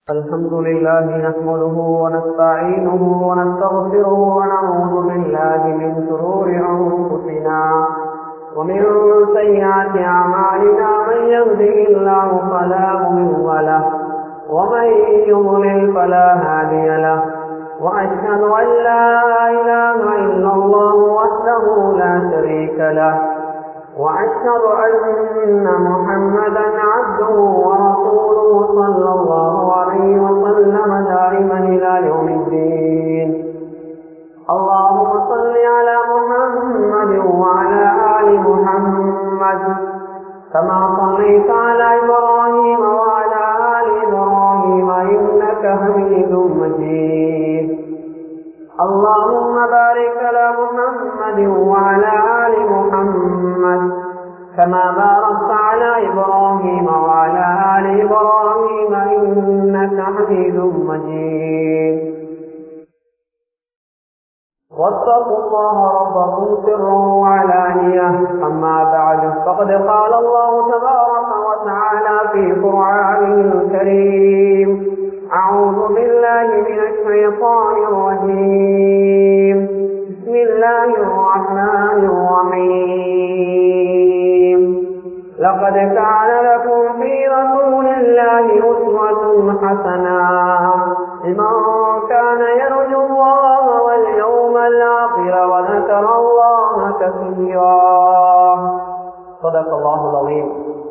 الحمد لله نحمده ونستعينه ونستغفره ونعوذ بالله من شرور أنفسنا ومن سيئات أعمالنا من يهده الله فلا مضل له ومن يضلل فلا هادي له وأشهد أن لا إله إلا الله وحده لا شريك له وأشهد أن محمدا عبده ورسوله صلى الله عليه وسلم دائما إلى يوم الدين اللهم صل على محمد وعلى آل محمد كما صليت على إبراهيم وعلى آل إبراهيم إنك حميد مجيد اللهم بارك على محمد وعلى آل محمد كما باركت على إبراهيم وعلى آل إبراهيم إنك حميد مجيد واتقوا الله ربكم سرا وعلانية أما بعد فقد قال الله تبارك وتعالى في قرآنه الكريم أعوذ بالله من الشيطان الرجيم بسم الله الرحمن الرحيم لقد كان لكم في رسول الله أسوة حسنة لمن كان يرجو الله واليوم الآخر وذكر الله كثيرا صدق الله العظيم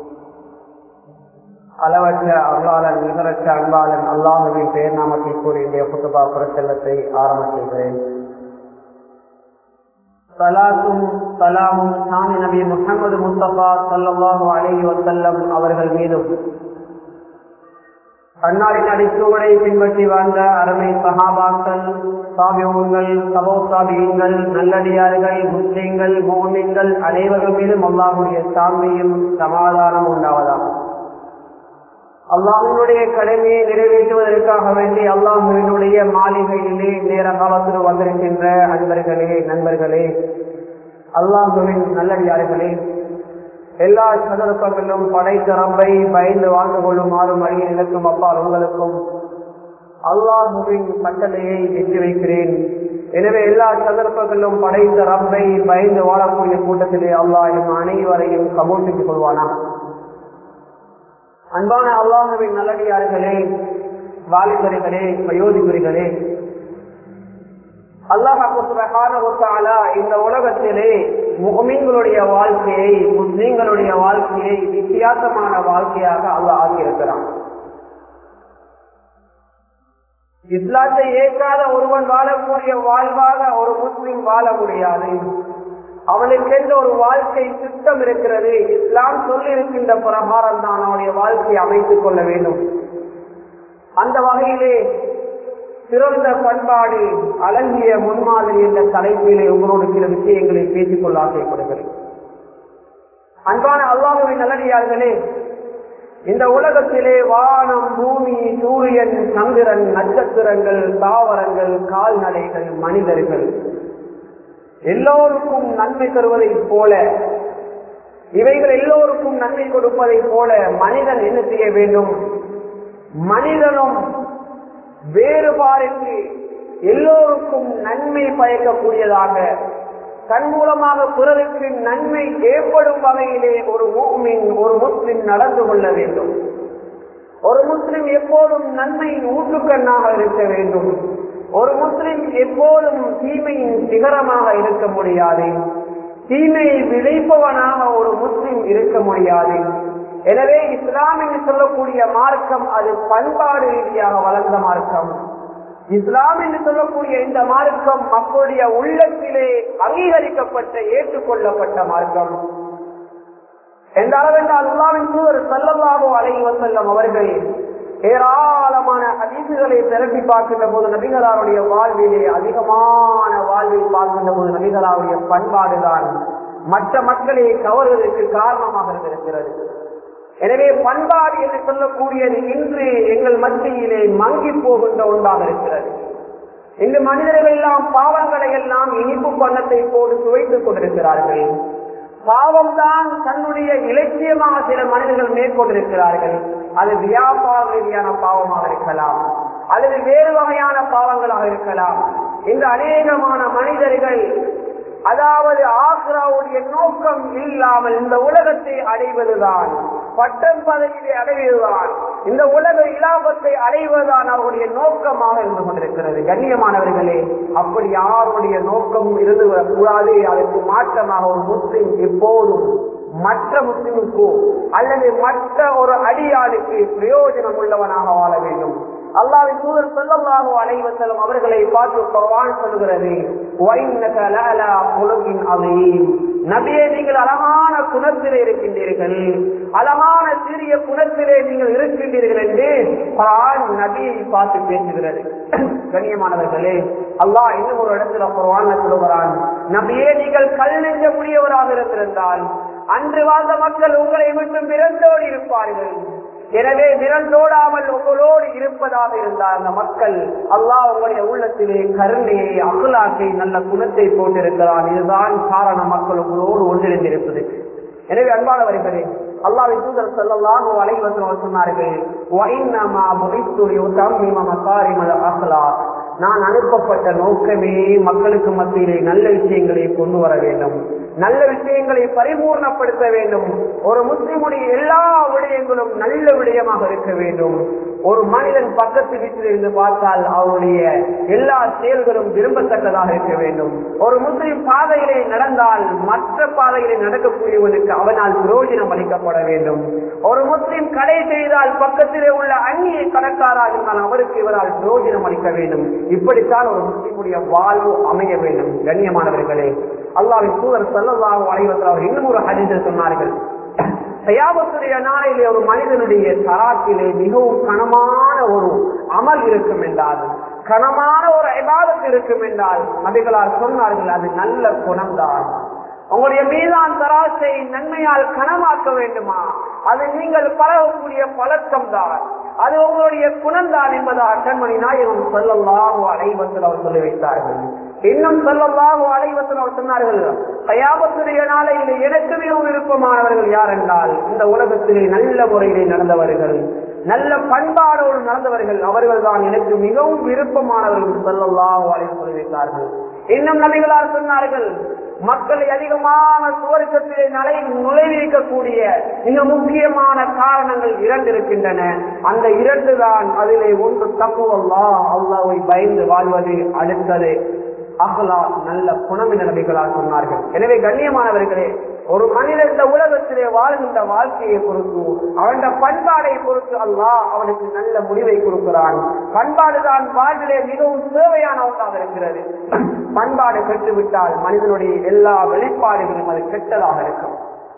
அளவற்ற அருளாளன் நிகரற்ற அன்பாளன் அல்லாஹுவின் பெயர் நாமத்தை கூறி இந்திய புத்துபா புரச்செல்லத்தை ஆரம்ப செய்கிறேன் சலாத்தும் சலாமும் சாமி நபி முகமது முஸ்தபா சல்லாஹு அலஹி வசல்லம் அவர்கள் மீதும் அன்னாரின் அடிச்சுவடை பின்பற்றி வாழ்ந்த அருமை சகாபாக்கள் சாபியங்கள் சபோ சாபியங்கள் நல்லடியார்கள் முஸ்லீம்கள் மோமின்கள் அனைவர்கள் மீதும் அல்லாஹுடைய சாமியும் சமாதானம் உண்டாவதாகும் அல்லாஹினுடைய கடமையை நிறைவேற்றுவதற்காக வேண்டி அல்லாஹுவினுடைய மாளிகையிலே நேர காலத்தில் வந்திருக்கின்ற அன்பர்களே நண்பர்களே அல்லாஹுவின் நல்லடியார்களே எல்லா சந்தர்ப்பங்களிலும் படைத்த ரம்பை பயந்து வாழ்ந்து கொள்ளுமாறும் அழிய நினைக்கும் அப்பா உங்களுக்கும் அல்லாஹுவின் கட்டளையை எட்டி வைக்கிறேன் எனவே எல்லா சந்தர்ப்பங்களிலும் படைத்த ரம்பை பயந்து வாழக்கூடிய கூட்டத்திலே அல்லாஹும் அனைவரையும் கமோட்டித்துக் கொள்வானா அன்பான அல்லாஹுவின் நல்லடியார்களே வாலிபர்களே வயோதிபுரிகளே அல்லாஹால இந்த உலகத்திலே முகமீன்களுடைய வாழ்க்கையை முஸ்லீம்களுடைய வாழ்க்கையை வித்தியாசமான வாழ்க்கையாக அல்லாஹ் ஆகியிருக்கிறான் இஸ்லாத்தை ஏற்காத ஒருவன் வாழக்கூடிய வாழ்வாக ஒரு முஸ்லீம் வாழ முடியாது அவனுக்கென்று ஒரு வாழ்க்கை திட்டம் இருக்கிறது இஸ்லாம் சொல்லி இருக்கின்ற பிரகாரம் தான் அவனுடைய வாழ்க்கையை அமைத்துக் கொள்ள வேண்டும் அந்த வகையிலே சிறந்த பண்பாடு அழகிய முன்மாதிரி என்ற தலைப்பிலே உங்களோடு சில விஷயங்களை பேசிக்கொள்ள ஆசைப்படுகிறேன் அன்பான அல்லாஹுவின் நல்லடியார்களே இந்த உலகத்திலே வானம் பூமி சூரியன் சந்திரன் நட்சத்திரங்கள் தாவரங்கள் கால்நடைகள் மனிதர்கள் எல்லோருக்கும் நன்மை தருவதை போல இவைகள் எல்லோருக்கும் நன்மை கொடுப்பதை போல மனிதன் என்ன செய்ய வேண்டும் மனிதனும் வேறுபாடுக்கு எல்லோருக்கும் நன்மை பயக்கக்கூடியதாக தன் மூலமாக பிறருக்கு நன்மை ஏற்படும் வகையிலே ஒரு மூமின் ஒரு முஸ்லிம் நடந்து கொள்ள வேண்டும் ஒரு முஸ்லிம் எப்போதும் நன்மை ஊற்றுக்கண்ணாக இருக்க வேண்டும் ஒரு முஸ்லிம் எப்போதும் தீமையின் சிகரமாக இருக்க முடியாது தீமையை விளைப்பவனாக ஒரு முஸ்லிம் இருக்க முடியாது எனவே இஸ்லாம் என்று சொல்லக்கூடிய மார்க்கம் அது பண்பாடு ரீதியாக வளர்ந்த மார்க்கம் இஸ்லாம் என்று சொல்லக்கூடிய இந்த மார்க்கம் மக்களுடைய உள்ளத்திலே அங்கீகரிக்கப்பட்ட ஏற்றுக்கொள்ளப்பட்ட மார்க்கம் எந்த அளவென்றால் அல்லாவின் தூதர் சல்லல்லாஹோ அலைஹி வசல்லம் அவர்கள் ஏராளமான அதிசுகளை திரட்டி பார்க்கின்ற போது நபிகளாருடைய வாழ்விலே அதிகமான வாழ்வில் பார்க்கின்ற போது நபிகளாருடைய பண்பாடுதான் மற்ற மக்களை கவர்வதற்கு காரணமாக இருந்திருக்கிறது எனவே பண்பாடு என்று சொல்லக்கூடியது இன்று எங்கள் மத்தியிலே மங்கி போகின்ற ஒன்றாக இருக்கிறது இன்று மனிதர்கள் எல்லாம் பாவங்களை எல்லாம் இனிப்பு பண்ணத்தை போட்டு சுவைத்துக் கொண்டிருக்கிறார்கள் பாவம் தான் தன்னுடைய இலட்சியமாக சில மனிதர்கள் மேற்கொண்டிருக்கிறார்கள் அது வியாபார ரீதியான பாவமாக இருக்கலாம் அல்லது வேறு வகையான பாவங்களாக இருக்கலாம் இந்த அநேகமான மனிதர்கள் அதாவது ஆக்ராவுடைய நோக்கம் இல்லாமல் இந்த உலகத்தை அடைவதுதான் பட்டம் பதவியை அடைவதுதான் இந்த உலக இலாபத்தை அடைவதுதான் அவருடைய நோக்கமாக இருந்து கொண்டிருக்கிறது கண்ணியமானவர்களே அப்படி யாருடைய நோக்கம் இருந்து கூடாது அதற்கு மாற்றமாக ஒரு முஸ்லிம் எப்போதும் மற்ற முஸ்லிமுக்கோ அல்லது மற்ற ஒரு அடியாளுக்கு பிரயோஜனம் உள்ளவனாக வாழ வேண்டும் அல்லாவின் தூதர் சொல்லல்லாஹு அலைஹி வஸல்லம் அவர்களை பார்த்து குர்ஆன் சொல்கிறது வைன்னக லஅலா குலுகின் அதீம் நபியே நீங்கள் அழகான குணத்திலே இருக்கின்றீர்கள் அழகான சிறிய குணத்திலே நீங்கள் இருக்கின்றீர்கள் என்று குர்ஆன் நபியை பார்த்து பேசுகிறது கண்ணியமானவர்களே அல்லாஹ் இன்னும் ஒரு இடத்துல குர்ஆன்ல சொல்லுகிறான் நபியே நீங்கள் கல் நெஞ்ச முடியவராக இருந்திருந்தால் அன்று வாழ்ந்த மக்கள் உங்களை விட்டு பிறந்தோடு இருப்பார்கள் எனவே விரண்டோடாமல் உங்களோடு இருப்பதாக இருந்தால் அந்த மக்கள் அல்லாஹ் உங்களுடைய உள்ளத்திலே கருணையை அகலாக்கை நல்ல குணத்தை போட்டிருக்கிறான் இதுதான் காரணம் மக்கள் உங்களோடு ஒன்றிணைந்திருப்பது எனவே அன்பானவர்களே அல்லாவின் தூதர் சொல்லலாம் அலைவசம் சொன்னார்கள் "வஇன்னமா புஇஸ்து லியுதம்மிம மகாரிமல் அஹ்லாக்." நான் அனுப்பப்பட்ட நோக்கமே மக்களுக்கு மத்தியிலே நல்ல விஷயங்களை கொண்டு வர வேண்டும் நல்ல விஷயங்களை பரிபூர்ணப்படுத்த வேண்டும் ஒரு முஸ்லிமுடைய எல்லா விடயங்களும் நல்ல விடயமாக இருக்க வேண்டும் ஒரு மனிதன் பக்கத்து வீட்டில் இருந்து பார்த்தால் அவருடைய எல்லா செயல்களும் விரும்பத்தக்கதாக இருக்க வேண்டும் ஒரு முஸ்லிம் பாதையிலே நடந்தால் மற்ற பாதையிலே நடக்கக்கூடியவனுக்கு அவனால் பிரயோஜனம் அளிக்கப்பட வேண்டும் ஒரு முஸ்லிம் கடை செய்தால் பக்கத்திலே உள்ள அந்நிய கடற்காராக இருந்தால் அவருக்கு இவரால் பிரயோஜனம் அளிக்க வேண்டும் இப்படித்தான் ஒரு முஸ்லிமுடைய வாழ்வு அமைய வேண்டும் கண்ணியமானவர்களே அல்லாவின் தூதர் செல்லவாக அனைவர்கள் அவர் இன்னும் ஒரு ஹதீஸில் சொன்னார்கள் சயாபத்துடைய நாளையிலே ஒரு மனிதனுடைய தராத்திலே மிகவும் கனமான ஒரு அமல் இருக்கும் என்றால் கனமான ஒரு இபாதத் இருக்கும் என்றால் நபிகளால் சொன்னார்கள் அது நல்ல குணம்தான் உங்களுடைய மீதான் தராசை நன்மையால் கனமாக்க வேண்டுமா அது நீங்கள் பழகக்கூடிய பழக்கம் தான் அது உங்களுடைய குணம்தான் என்பதால் கண்மணி நாயகம் சொல்லல்லாஹு அலைவசல் அவர் சொல்லி வைத்தார்கள் இன்னும் சொல்லல்லாஹு அலைவசல் அவர் சொன்னார்கள் கயாபத்துடைய நாளையில் எனக்கு மிகவும் விருப்பமானவர்கள் யார் என்றால் இந்த உலகத்திலே நல்ல முறையிலே நடந்தவர்கள் நல்ல பண்பாடோடு நடந்தவர்கள் அவர்கள் தான் எனக்கு மிகவும் விருப்பமானவர்கள் சொல்லல்லாஹு அலைவ சொல்லி வைத்தார்கள் இன்னும் நபிகளார் சொன்னார்கள் மக்களை அதிகமான சுவர்க்கத்திலே நலை நுழைவிக்கக்கூடிய மிக முக்கியமான காரணங்கள் இரண்டு இருக்கின்றன அந்த இரண்டு தான் அதிலே ஒன்று தப்பு அல்லா அல்லாவை பயந்து வாழ்வது அடுத்தது அகலா நல்ல குணமின நபிகளால் சொன்னார்கள் எனவே கண்ணியமானவர்களே ஒரு மனிதன் இந்த உலகத்திலே வாழ்கின்ற வாழ்க்கையை பொறுத்து அவன் பண்பாடை பொறுத்து அல்லாஹ் அவனுக்கு நல்ல முடிவை கொடுக்கிறான் பண்பாடுதான் வாழ்விலே மிகவும் தேவையான ஒன்றாக இருக்கிறது பண்பாடு கெட்டுவிட்டால் மனிதனுடைய எல்லா வெளிப்பாடுகளும் அது கெட்டதாக இருக்கும்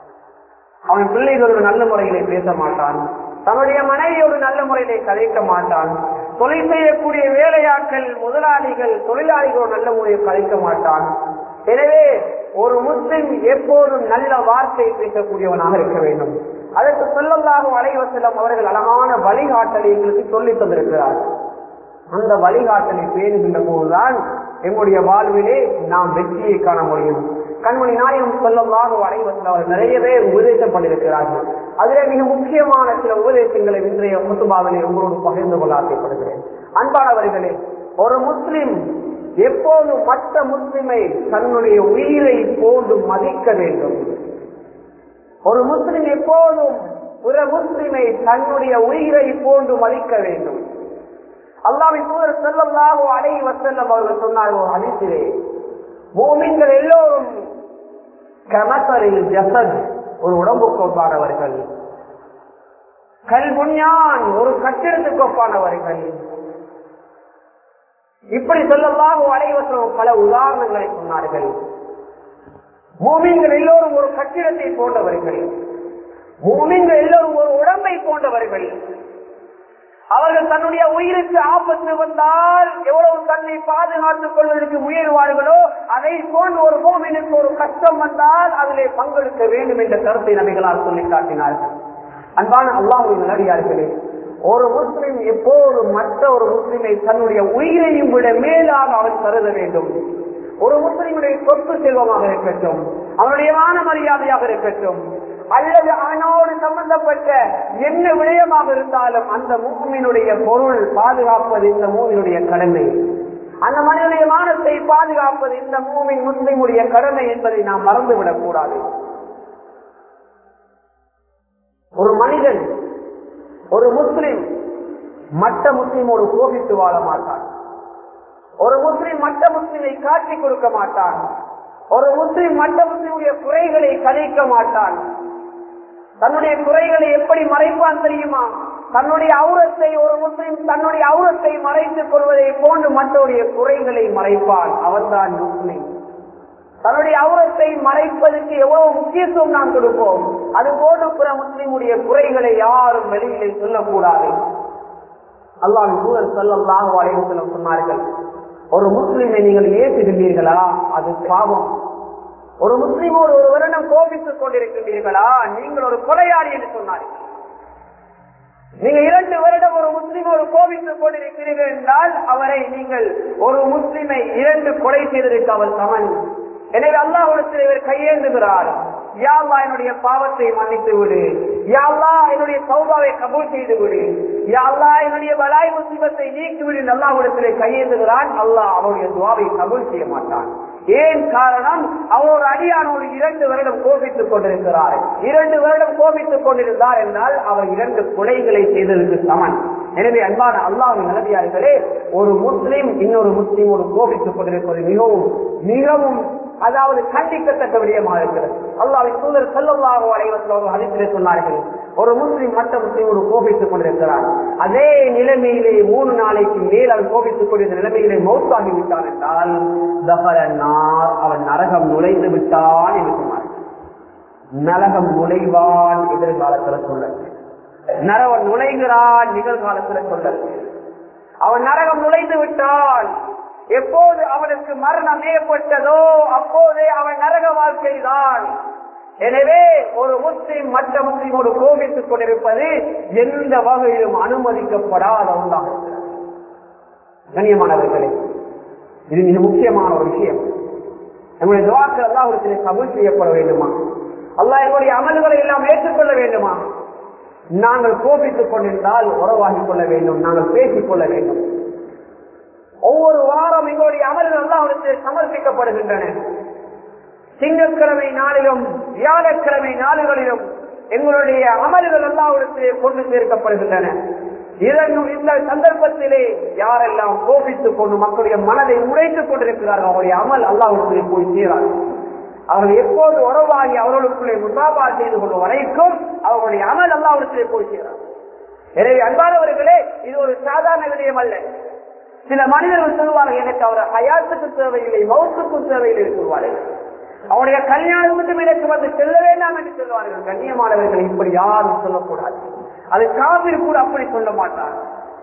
அவன் பிள்ளைகளோடு நல்ல முறையிலே பேச மாட்டான் தன்னுடைய மனைவியோடு நல்ல முறையிலே கதைக்க மாட்டான் தொழில் செய்யக்கூடிய வேலையாட்கள் முதலாளிகள் தொழிலாளிகளோடு நல்ல முறையில் கதைக்க மாட்டான் எனவே ஒரு முஸ்லிம் எப்போதும் நல்ல வார்த்தை பேசக்கூடியவனாக இருக்க வேண்டும் அதற்கு சொல்லல்லாக அலைவசலம் அவர்கள் அழகான வழிகாட்டலை எங்களுக்கு சொல்லித் தந்திருக்கிறார் அந்த வழிகாட்டலை பேணுகின்ற போதுதான் எங்களுடைய வாழ்விலே நாம் வெற்றியை காண முடியும் கண்மணி நாயகம் சொல்லல்லாக அலைவசல் அவர் நிறையவே உபதேசம் பண்ணியிருக்கிறார்கள் அதிலே மிக முக்கியமான சில உபதேசங்களை இன்றைய முத்துபாவிலே உங்களோடு பகிர்ந்து கொள்ள ஆசைப்படுகிறேன் அன்பானவர்களே ஒரு முஸ்லிம் எப்போதும் மற்ற முஸ்லிமை தன்னுடைய உயிரை போன்று மதிக்க வேண்டும் ஒரு முஸ்லிம் எப்போதும் பிற முஸ்லிமை தன்னுடைய உயிரை போன்று மதிக்க வேண்டும் அல்லாவின் தூதர் செல்லல்லாகோ அலை வசல்லம் அவர்கள் சொன்னார்களோ அனைத்திலே பூமிங்கள் எல்லோரும் கமசரில் ஜசத் ஒரு உடம்புக்கு ஒப்பானவர்கள் கல்புஞ்ஞான் ஒரு கட்டிடத்துக்கு ஒப்பானவர்கள் இப்படி சொல்லலாக அலைவசம் பல உதாரணங்களை சொன்னார்கள் பூமிங்கள் எல்லோரும் ஒரு கட்டிடத்தை போன்றவர்கள் பூமிங்கள் எல்லோரும் ஒரு உடம்பை போன்றவர்கள் அவர்கள் தன்னுடைய உயிருக்கு ஆபத்து வந்தால் எவ்வளவு தன்னை பாதுகாத்துக் கொள்வதற்கு முயல்வார்களோ அதை போன்று ஒரு பூமினுக்கு ஒரு கஷ்டம் வந்தால் அதிலே பங்கெடுக்க வேண்டும் என்ற கருத்தை நபிகளால் சொல்லி காட்டினார்கள் அன்பான அல்லாஹுவின் நல்லடியார்களே ஒரு முஸ்லிம் எப்போதும் மற்ற ஒரு முஸ்லிமை தன்னுடைய உயிரையும் விட மேலாக அவன் கருத வேண்டும் ஒரு முஸ்லிமுடைய சொத்து செல்வமாக இருக்கட்டும் அவனுடைய மான மரியாதையாக இருக்கட்டும் அல்லது அவனோடு சம்பந்தப்பட்ட என்ன விடயமாக இருந்தாலும் அந்த மூமினுடைய பொருள் பாதுகாப்பது இந்த மூவினுடைய கடமை அந்த மனிதனுடைய மானத்தை பாதுகாப்பது இந்த மூவின் முஸ்லிமுடைய கடமை என்பதை நாம் மறந்துவிடக் கூடாது ஒரு மனிதன் ஒரு முஸ்லிம் மற்ற முஸ்லிமோடு கோபித்து வாழ மாட்டான் ஒரு முஸ்லிம் மற்ற முஸ்லிமை காட்டி கொடுக்க மாட்டான் ஒரு முஸ்லிம் மற்ற முஸ்லிமுடைய குறைகளை கலைக்க மாட்டான் தன்னுடைய குறைகளை எப்படி மறைப்பான் தெரியுமா தன்னுடைய அவுரத்தை ஒரு முஸ்லிம் தன்னுடைய அவுரத்தை மறைத்துக் கொள்வதை போன்று மற்றவருடைய குறைகளை மறைப்பான் அவன்தான் முஸ்லிம் தன்னுடைய அவுரத்தை மறைப்பதற்கு எவ்வளவு முக்கியத்துவம் நாம் கொடுப்போம் அது போன்று பிற முஸ்லிமுடைய குறைகளை யாரும் வெளியிலே சொல்லக்கூடாது அல்லாஹ் தூதர் சொல்லலாம் வலைவசலம் சொன்னார்கள் ஒரு முஸ்லிமை நீங்கள் ஏற்றுகின்றீர்களா அது பாவம் ஒரு முஸ்லிமோடு ஒரு வருடம் கோபித்துக் கொண்டிருக்கின்றீர்களா நீங்கள் ஒரு கொலையாளி என்று சொன்னார்கள் நீங்க இரண்டு வருடம் ஒரு முஸ்லிமோடு கோபித்துக் கொண்டிருக்கிறீர்கள் என்றால் அவரை நீங்கள் ஒரு முஸ்லிமை இரண்டு கொலை செய்ததற்கு அவர் சமன் எனவே அல்லாஹுடத்தில் இவர் கையேந்துகிறார் யாழ்லா என்னுடைய பாவத்தை மன்னித்து விடு யாழ்லா என்னுடைய சௌபாவை கபூல் செய்து விடு யாழ்லா என்னுடைய பலாய் முஸ்லிமத்தை நீக்கி விடு அல்லாஹுடத்திலே கையேந்துகிறான் அல்லாஹ் அவருடைய துவாவை கபூல் செய்ய மாட்டான் ஏன் காரணம் அவர் ஒரு அடியானோடு இரண்டு வருடம் கோபித்துக் கொண்டிருக்கிறார் இரண்டு வருடம் கோபித்துக் கொண்டிருந்தார் என்றால் அவர் இரண்டு கொலைகளை செய்ததற்கு சமன் எனவே அன்பான அல்லாவின் நிலவியார்களே ஒரு முஸ்லீம் இன்னொரு முஸ்லீமோடு கோபித்துக் கொண்டிருப்பது மிகவும் மிகவும் அதாவது கண்டிக்கத்தக்க விடயமாக இருக்கிறது அல்லாவின் தூதர் செல்லல்லாக அலைவத்தில் அதிர்ச்சிலே சொன்னார்கள் ஒரு முஸ்லீம் மற்ற முஸ்லீமோடு கோபித்துக் கொண்டிருக்கிறார் அதே நிலைமையிலே மூணு நாளைக்கு மேல் அவன் கோபித்துக் கொண்டிருந்த நிலைமையிலே மௌத்தாகி விட்டான் என்றால் தகரனார் அவன் நரகம் நுழைந்து விட்டான் என்று சொன்னார் நரகம் நுழைவான் எதிர்காலத்துல சொல்ல நரவன் நுழைகிறான் நிகழ்காலத்துல சொல்ல அவன் நரகம் நுழைந்து விட்டான் எப்போது அவனுக்கு மரணம் ஏற்பட்டதோ அப்போதே அவன் நரக வாழ்க்கை தான் எனவே ஒரு முஸ்லிம் மற்ற முஸ்லிமோடு கோபித்துக் கொண்டிருப்பது எந்த வகையிலும் அனுமதிக்கப்படாத ஒன்றாக இருக்கிறது கண்ணியமானவர்களே இது மிக முக்கியமான ஒரு விஷயம் நம்முடைய துவாக்கள் அல்லாஹிடத்திலே கபூல் செய்யப்பட வேண்டுமா அல்லாஹ் எங்களுடைய அமல்களை எல்லாம் ஏற்றுக்கொள்ள வேண்டுமா நாங்கள் கோபித்துக் கொண்டிருந்தால் உறவாகிக் கொள்ள வேண்டும் நாங்கள் பேசிக் கொள்ள வேண்டும் ஒவ்வொரு வாரம் எங்களுடைய அமல்கள் அல்லாஹிடத்தில் சமர்ப்பிக்கப்படுகின்றன திங்கட்கிழமை நாளிலும் வியாழக்கிழமை நாடுகளிலும் எங்களுடைய அமல்கள் அல்லாவிடத்திலே கொண்டு சேர்க்கப்படுகின்றன இதன் இந்த சந்தர்ப்பத்திலே யாரெல்லாம் கோபித்துக் கொண்டு மக்களுடைய மனதை உடைத்துக் கொண்டிருக்கிறார்கள் அவருடைய அமல் அல்லாவிடத்திலே போய் சேராது அவர்கள் எப்போது உறவாகி அவர்களுக்குள்ளே முசாபா செய்து கொள்ளும் வரைக்கும் அவர்களுடைய அமல் அல்லாவிடத்திலே போய் சேராது எனவே அன்பானவர்களே இது ஒரு சாதாரண விடயம் அல்ல சில மனிதர்கள் சொல்வார்கள் எனக்கு அவர் ஹயாத்துக்கு தேவையில்லை மௌத்துக்கும் தேவையில்லை சொல்வார்கள் அவருடைய கல்யாணம் மட்டும் எனக்கு வந்து செல்ல வேண்டாம் என்று சொல்வார்கள் கண்ணியமானவர்கள் இப்படி யாரும் சொல்லக்கூடாது அது காவிரி கூட அப்படி சொல்ல மாட்டார்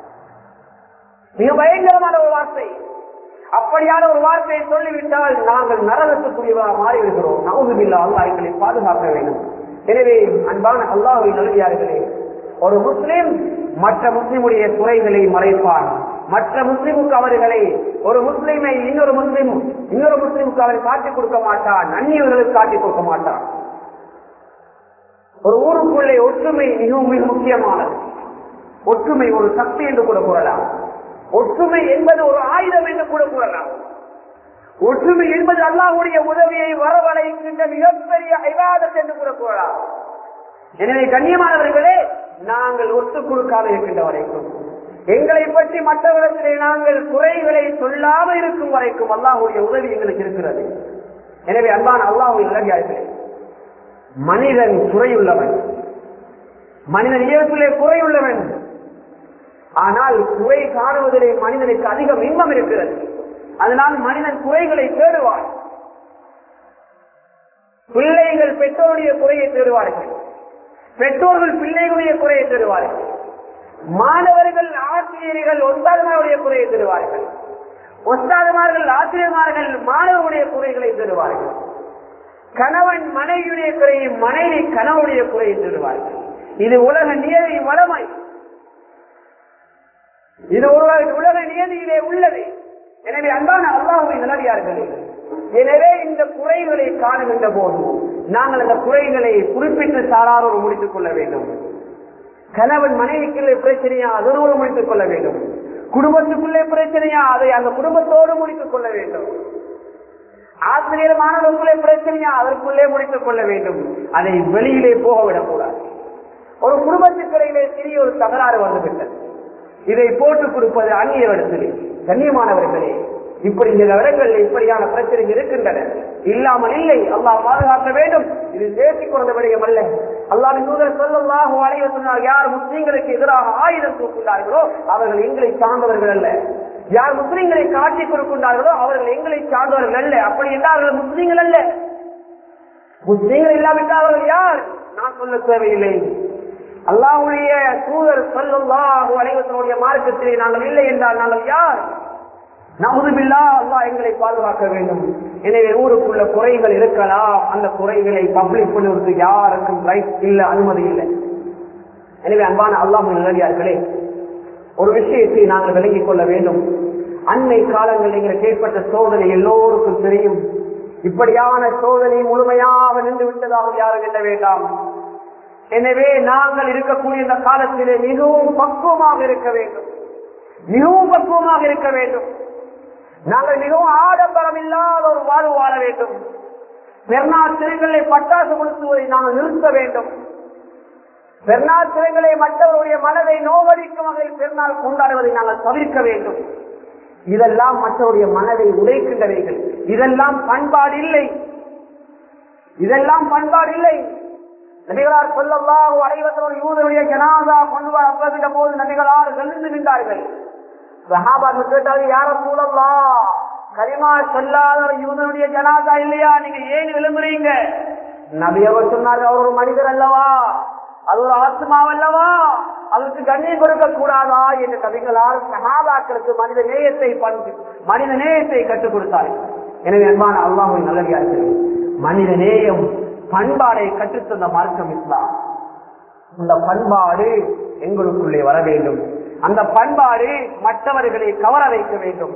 மிக பயங்கரமான ஒரு வார்த்தை அப்படியான ஒரு வார்த்தையை சொல்லிவிட்டால் நாங்கள் நரகத்துக்குரியவராக மாறிவிடுகிறோம் நவுதுபில்லா அல்லாஹ் எங்களை பாதுகாக்க வேண்டும் எனவே அன்பான அல்லாஹை நல்லியார்களே ஒரு முஸ்லிம் மற்ற முஸ்லிமுடைய குறைகளை மறைப்பான் மற்ற முஸ்லிமுக்கு அவர்களை ஒரு முஸ்லிமை இன்னொரு முஸ்லிம் இன்னொரு முஸ்லிமுக்கு அவரை காட்டிக் கொடுக்க மாட்டான் அந்நியவர்களுக்கு காட்டிக் கொடுக்க மாட்டான் ஒரு ஊருக்குள்ளே ஒற்றுமை மிகவும் மிக முக்கியமானது ஒற்றுமை ஒரு சக்தி என்று கூட கூறலாம் ஒற்றுமை என்பது ஒரு ஆயுதம் என்று கூட கூறலாம் ஒற்றுமை என்பது அல்லாஹுடைய உதவியை வரவழைக்கின்ற மிகப்பெரிய ஐவாதம் என்று கூட கூறலாம் எனவே கண்ணியமானவர்களே நாங்கள் ஒத்துக் கொடுக்காத இருக்கின்ற வரைக்கும் எங்களை பற்றி மற்றவரிடத்திலே நாங்கள் குறைகளை சொல்லாம இருக்கும் வரைக்கும் அல்லாஹுடைய உதவி எங்களுக்கு இருக்கிறது எனவே அன்பான அல்லாஹுடைய நிலையார்களே மனிதன் குறையுள்ளவன் மனிதன் இயற்பிலே குறையுள்ளவன் ஆனால் குறை காணுவதிலே மனிதனுக்கு அதிகம் இன்பம் இருக்கிறது அதனால் மனிதன் குறைகளை தேடுவான் பிள்ளைகள் பெற்றோருடைய குறையை தேடுவார்கள் பெற்றோர்கள் பிள்ளைகளுடைய குறையை தருவார்கள் மாணவர்கள் ஆசிரியர்கள் ஒத்தாதமாருடைய குறையை தருவார்கள் ஒத்தாதமார்கள் ஆசிரியர்மார்கள் மாணவருடைய குறைகளை தருவார்கள் கணவன் மனைவியுடைய குறையை மனைவி கணவனுடைய குறையை தருவார்கள் இது உலக நியதி வளமை இது ஒரு உலக நியதியிலே உள்ளது எனவே அன்பான அல்லாஹுவை நிலவியார்களே எனவே இந்த குறைகளை காணுகின்ற போது நாங்கள் அந்த குறைகளை குறிப்பிட்டு சாராரோடு முடித்துக் கொள்ள வேண்டும் கணவன் மனைவிக்குள்ளே பிரச்சனையா அதனோடு முடித்துக் கொள்ள வேண்டும் குடும்பத்துக்குள்ளே பிரச்சனையா அதை அந்த குடும்பத்தோடு முடித்துக் கொள்ள வேண்டும் ஆசிரியர் மாணவர்களுக்குள்ளே பிரச்சனையா அதற்குள்ளே முடித்துக் கொள்ள வேண்டும் அதை வெளியிலே போக விடக்கூடாது ஒரு குடும்பத்துக்கிடையிலே சிறிய ஒரு தகராறு வந்துவிட்டது இதை போட்டுக் கொடுப்பது அந்நியவிடத்திலே கண்ணியமானவர்களே இப்படி இந்த இடங்களில் இப்படியான பிரச்சனைகள் இருக்கின்றன இல்லாமல் இல்லை அல்லாஹ் பாதுகாக்க வேண்டும் இது சேர்த்துக் கொண்ட விடயம் அல்ல அல்லாவின் தூதர் சொல்லல்லாஹு அலைவ சொன்னார் யார் முஸ்லீம்களுக்கு எதிராக ஆயுதம் தூக்குகிறார்களோ அவர்கள் எங்களை சார்ந்தவர்கள் அல்ல யார் முஸ்லீம்களை காட்டிக் கொடுக்கின்றார்களோ அவர்கள் எங்களை சார்ந்தவர்கள் அல்ல அப்படி என்றார்கள் முஸ்லீம்கள் அல்ல முஸ்லீம்கள் இல்லாவிட்டால் அவர்கள் யார் நான் சொல்ல தேவையில்லை அல்லாஹுடைய தூதர் சொல்லல்லாஹு அலைவசனுடைய மார்க்கத்திலே நாங்கள் இல்லை என்றால் நாங்கள் யார் நமுதுபில்லா அல்லாஹ் எங்களை பாதுகாக்க வேண்டும் எனவே ஊருக்குள்ள குறைகள் இருக்கலாம் அந்த குறைகளை பப்ளிக் பண்ணுவதற்கு யாருக்கும் ரைட் இல்ல அனுமதி இல்லை எனவே அன்பான அல்லாஹ் நல்லடியார்களே ஒரு விஷயத்தை நாங்கள் விளங்கிக் கொள்ள வேண்டும் அன்னை காலங்களில் எங்களுக்கு ஏற்பட்ட சோதனை எல்லோருக்கும் தெரியும் இப்படியான சோதனை முழுமையாக நின்று விட்டதாக யாரும் எண்ண வேண்டாம் எனவே நாங்கள் இருக்கக்கூடிய இந்த காலத்திலே மிகவும் பக்குவமாக இருக்க வேண்டும் மிகவும் பக்குவமாக இருக்க வேண்டும் நாங்கள் மிகவும் ஆடம்பரம் இல்லாத ஒரு வாழ்வு வாழ வேண்டும் பெருநாள் சிறைகளை பட்டாசு கொளுத்துவதை நாங்கள் நிறுத்த வேண்டும் பெருநாள் சிறைகளை மற்றவருடைய மனதை நோவடிக்கும் வகையில் பெருநாள் கொண்டாடுவதை நாங்கள் தவிர்க்க வேண்டும் இதெல்லாம் மற்றவருடைய மனதை உடைக்கின்றவைகள் இதெல்லாம் பண்பாடு இல்லை இதெல்லாம் பண்பாடு இல்லை நபிகளார் சொல்லலாம் அனைவரோடு யூதருடைய ஜனாதா கொண்டு வர போது நபிகளார் எழுந்து நின்றார்கள் சஹாபாக்கள் கேட்டாரு யார சூழல்லா கரிமா சொல்லாத ஒரு யூதனுடைய ஜனாதா இல்லையா நீங்க ஏன் விளம்புறீங்க நபி அவர் சொன்னாரு அவர் ஒரு மனிதர் அல்லவா அது ஒரு ஆத்மாவல்லவா அதற்கு கண்ணீர் கொடுக்க கூடாதா என்று கவிகளால் சகாபாக்களுக்கு மனித நேயத்தை பண்பு மனித நேயத்தை கற்றுக் கொடுத்தார்கள் எனவே அன்பான அல்லாஹுவை நல்லடியார்கள் மனித நேயம் பண்பாடை கற்றுத்தந்த மார்க்கம் இஸ்லாம் அந்த பண்பாடு எங்களுக்குள்ளே வர வேண்டும் அந்த பண்பாடு மற்றவர்களை கவர வைக்க வேண்டும்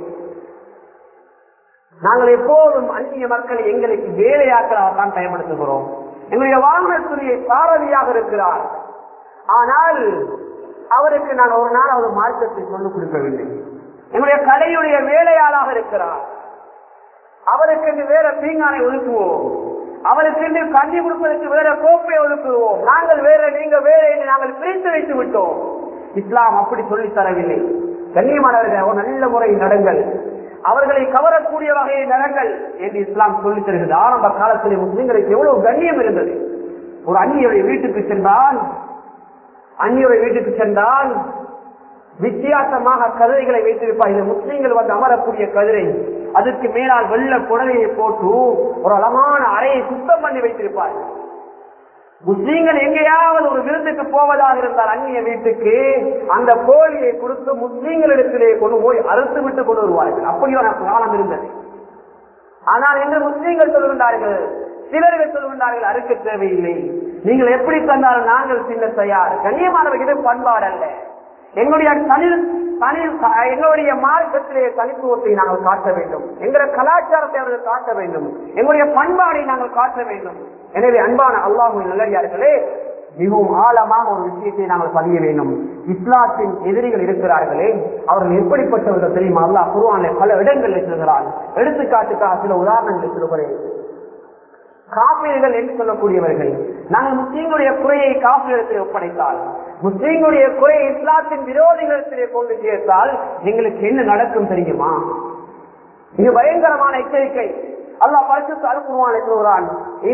நாங்கள் எப்போதும் அந்நிய மக்களை எங்களுக்கு வேலையாக்களாகத்தான் பயன்படுத்துகிறோம் எங்களுடைய வாகனத்துறையை சாரதியாக இருக்கிறார் ஆனால் அவருக்கு நான் ஒரு நாள் அவர் மார்க்கத்தை சொல்லிக் கொடுக்கவில்லை எங்களுடைய கடையுடைய வேலையாளாக இருக்கிறார் அவருக்கு என்று வேற தீங்கானை ஒதுக்குவோம் அவருக்கு என்று கண்ணி கொடுப்பதற்கு வேற கோப்பை ஒதுக்குவோம் நாங்கள் வேற நீங்க வேற என்று நாங்கள் பிரித்து வைத்து விட்டோம் இஸ்லாம் அப்படி சொல்லி தரவில்லை கண்ணியமானவர்கள் ஒரு நல்ல முறை நடங்கள் அவர்களை கவரக்கூடிய வகையை நடங்கள் என்று இஸ்லாம் சொல்லி தருகிறது ஆரம்ப காலத்திலே முஸ்லிம்களுக்கு எவ்வளவு கண்ணியம் இருந்தது ஒரு அந்நியருடைய வீட்டுக்கு சென்றால் அந்நியருடைய வீட்டுக்கு சென்றால் வித்தியாசமாக கதிரைகளை வைத்திருப்பார் இது முஸ்லீம்கள் வந்து அமரக்கூடிய கதிரை அதுக்கு மேலால் வெள்ள குடலையை போட்டு ஒரு அழகான அறையை சுத்தம் பண்ணி வைத்திருப்பார்கள் முஸ்லீம்கள் எங்கேயாவது ஒரு விருந்துக்கு போவதாக இருந்தால் அந்நிய வீட்டுக்கு அந்த கோழியை கொடுத்து முஸ்லீம்களிடத்திலே கொண்டு போய் அறுத்து விட்டு கொண்டு வருவார்கள் அப்படியான காலம் இருந்தது ஆனால் இன்று முஸ்லீம்கள் சொல்கின்றார்கள் சிலர்கள் சொல்கின்றார்கள் அறுக்க தேவையில்லை நீங்கள் எப்படி தந்தாலும் நாங்கள் சின்ன தயார் கண்ணியமானவர்கள் இது பண்பாடு அல்ல எங்களுடைய தனி தனி எங்களுடைய மார்க்கத்திலே தனித்துவத்தை நாங்கள் காட்ட வேண்டும் எங்களுடைய கலாச்சாரத்தை அவர்கள் காட்ட வேண்டும் எங்களுடைய பண்பாடை நாங்கள் காட்ட வேண்டும் எனவே அன்பான அல்லாஹு நல்லடியார்களே மிகவும் ஆழமாக ஒரு விஷயத்தை நாங்கள் பதிய வேண்டும் இஸ்லாத்தின் எதிரிகள் இருக்கிறார்களே அவர்கள் எப்படிப்பட்டவர்கள் தெரியுமா அல்லாஹ் குருவானை பல இடங்களில் சொல்கிறார் எடுத்துக்காட்டுக்காக சில உதாரணங்களை சொல்கிறேன் காப்பீர்கள் என்று சொல்லக்கூடியவர்கள் நாங்கள் முஸ்லீம்களுடைய குறையை காப்பீடத்தில் ஒப்படைத்தால் முஸ்லீம்களுடைய குறையை இஸ்லாத்தின் விரோதிகளிடத்திலே கொண்டு சேர்த்தால் எங்களுக்கு என்ன நடக்கும் தெரியுமா இது பயங்கரமான எச்சரிக்கை அல்லாஹ் பரிசுத்து அனுப்புவான் சொல்கிறான்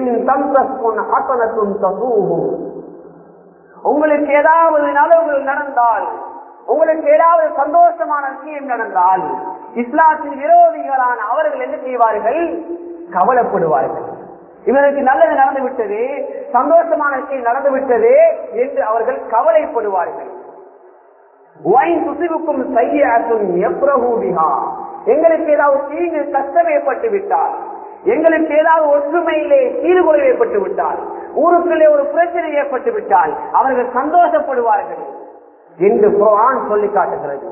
உங்களுக்கு ஏதாவது நலவுகள் நடந்தால் உங்களுக்கு ஏதாவது சந்தோஷமான விஷயம் நடந்தால் இஸ்லாத்தின் விரோதிகளான அவர்கள் என்ன செய்வார்கள் கவலைப்படுவார்கள் இவருக்கு நல்லது நடந்து விட்டது சந்தோஷமான விஷயம் நடந்து விட்டது என்று அவர்கள் கவலைப்படுவார்கள் சுசிவுக்கும் சையாக்கும் எப்ரஹூபிகா எங்களுக்கு ஏதாவது தீங்கு கஷ்டம் ஏற்பட்டு விட்டால் எங்களுக்கு ஏதாவது ஒற்றுமையிலே சீர்குறை ஏற்பட்டு விட்டால் ஊருக்குள்ளே ஒரு பிரச்சனை ஏற்பட்டு விட்டால் அவர்கள் சந்தோஷப்படுவார்கள் என்று குரான் சொல்லி காட்டுகிறது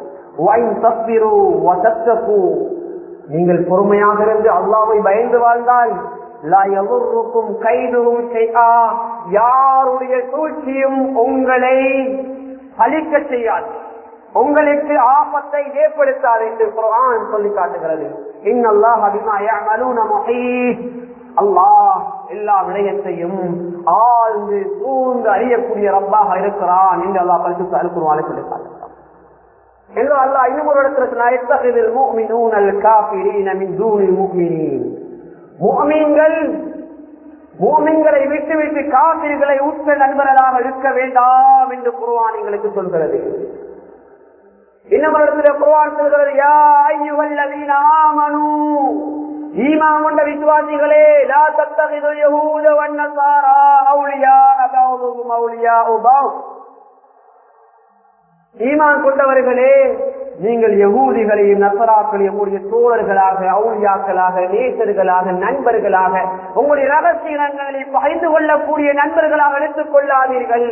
நீங்கள் பொறுமையாக இருந்து அல்லாவை பயந்து வாழ்ந்தால் லா யதுர்ருக்கும் கைதுஹும் ஷைஆ யாருடைய சூழ்ச்சியும் உங்களை பலிக்க செய்யாது உங்களுக்கு ஆபத்தை ஏற்படுத்தாது என்று குர்ஆன் சொல்லி காட்டுகிறது இன்னல்லாஹ் பிமா யஅமலூன முஹீத் அல்லாஹ் எல்லா விடயத்தையும் ஆழ்ந்து சூழ்ந்து அறியக்கூடிய ரப்பாக இருக்கிறான் என்று அல்லாஹ் பரிசுத்த அல்குர்ஆனை சொல்லி காட்டுகிறான் என்று அல்லாஹ் இன்னும் ஒரு இடத்துல சொன்னார் இத்தகைதில் முஃமினூனல் காஃபிரீன மின் தூனில் முஃமினீன் முஃமின்கள் மூமின்களை விட்டு விட்டு காபிர்களை உற்ற நண்பர்களாக இருக்க வேண்டாம் என்று குர்ஆன் எங்களுக்கு சொல்கிறது இன்னும் ஒரு இடத்துல குர்ஆன் சொல்கிறது யா அய்யுஹல்லதீன ஆமனூ ஈமான் கொண்ட விசுவாசிகளே லா தத்தகிதுல் யஹூத வன் நஸாரா அவுலியா பஅதுஹும் அவுலியா பஅத் ஈமான் கொண்டவர்களே நீங்கள் யகூதிகளையும் நசராக்களையும் உங்களுடைய தோழர்களாக அவுளியாக்களாக நேசர்களாக நண்பர்களாக உங்களுடைய ரகசியங்களை பகிர்ந்து கொள்ளக்கூடிய நண்பர்களாக எடுத்துக் கொள்ளாதீர்கள்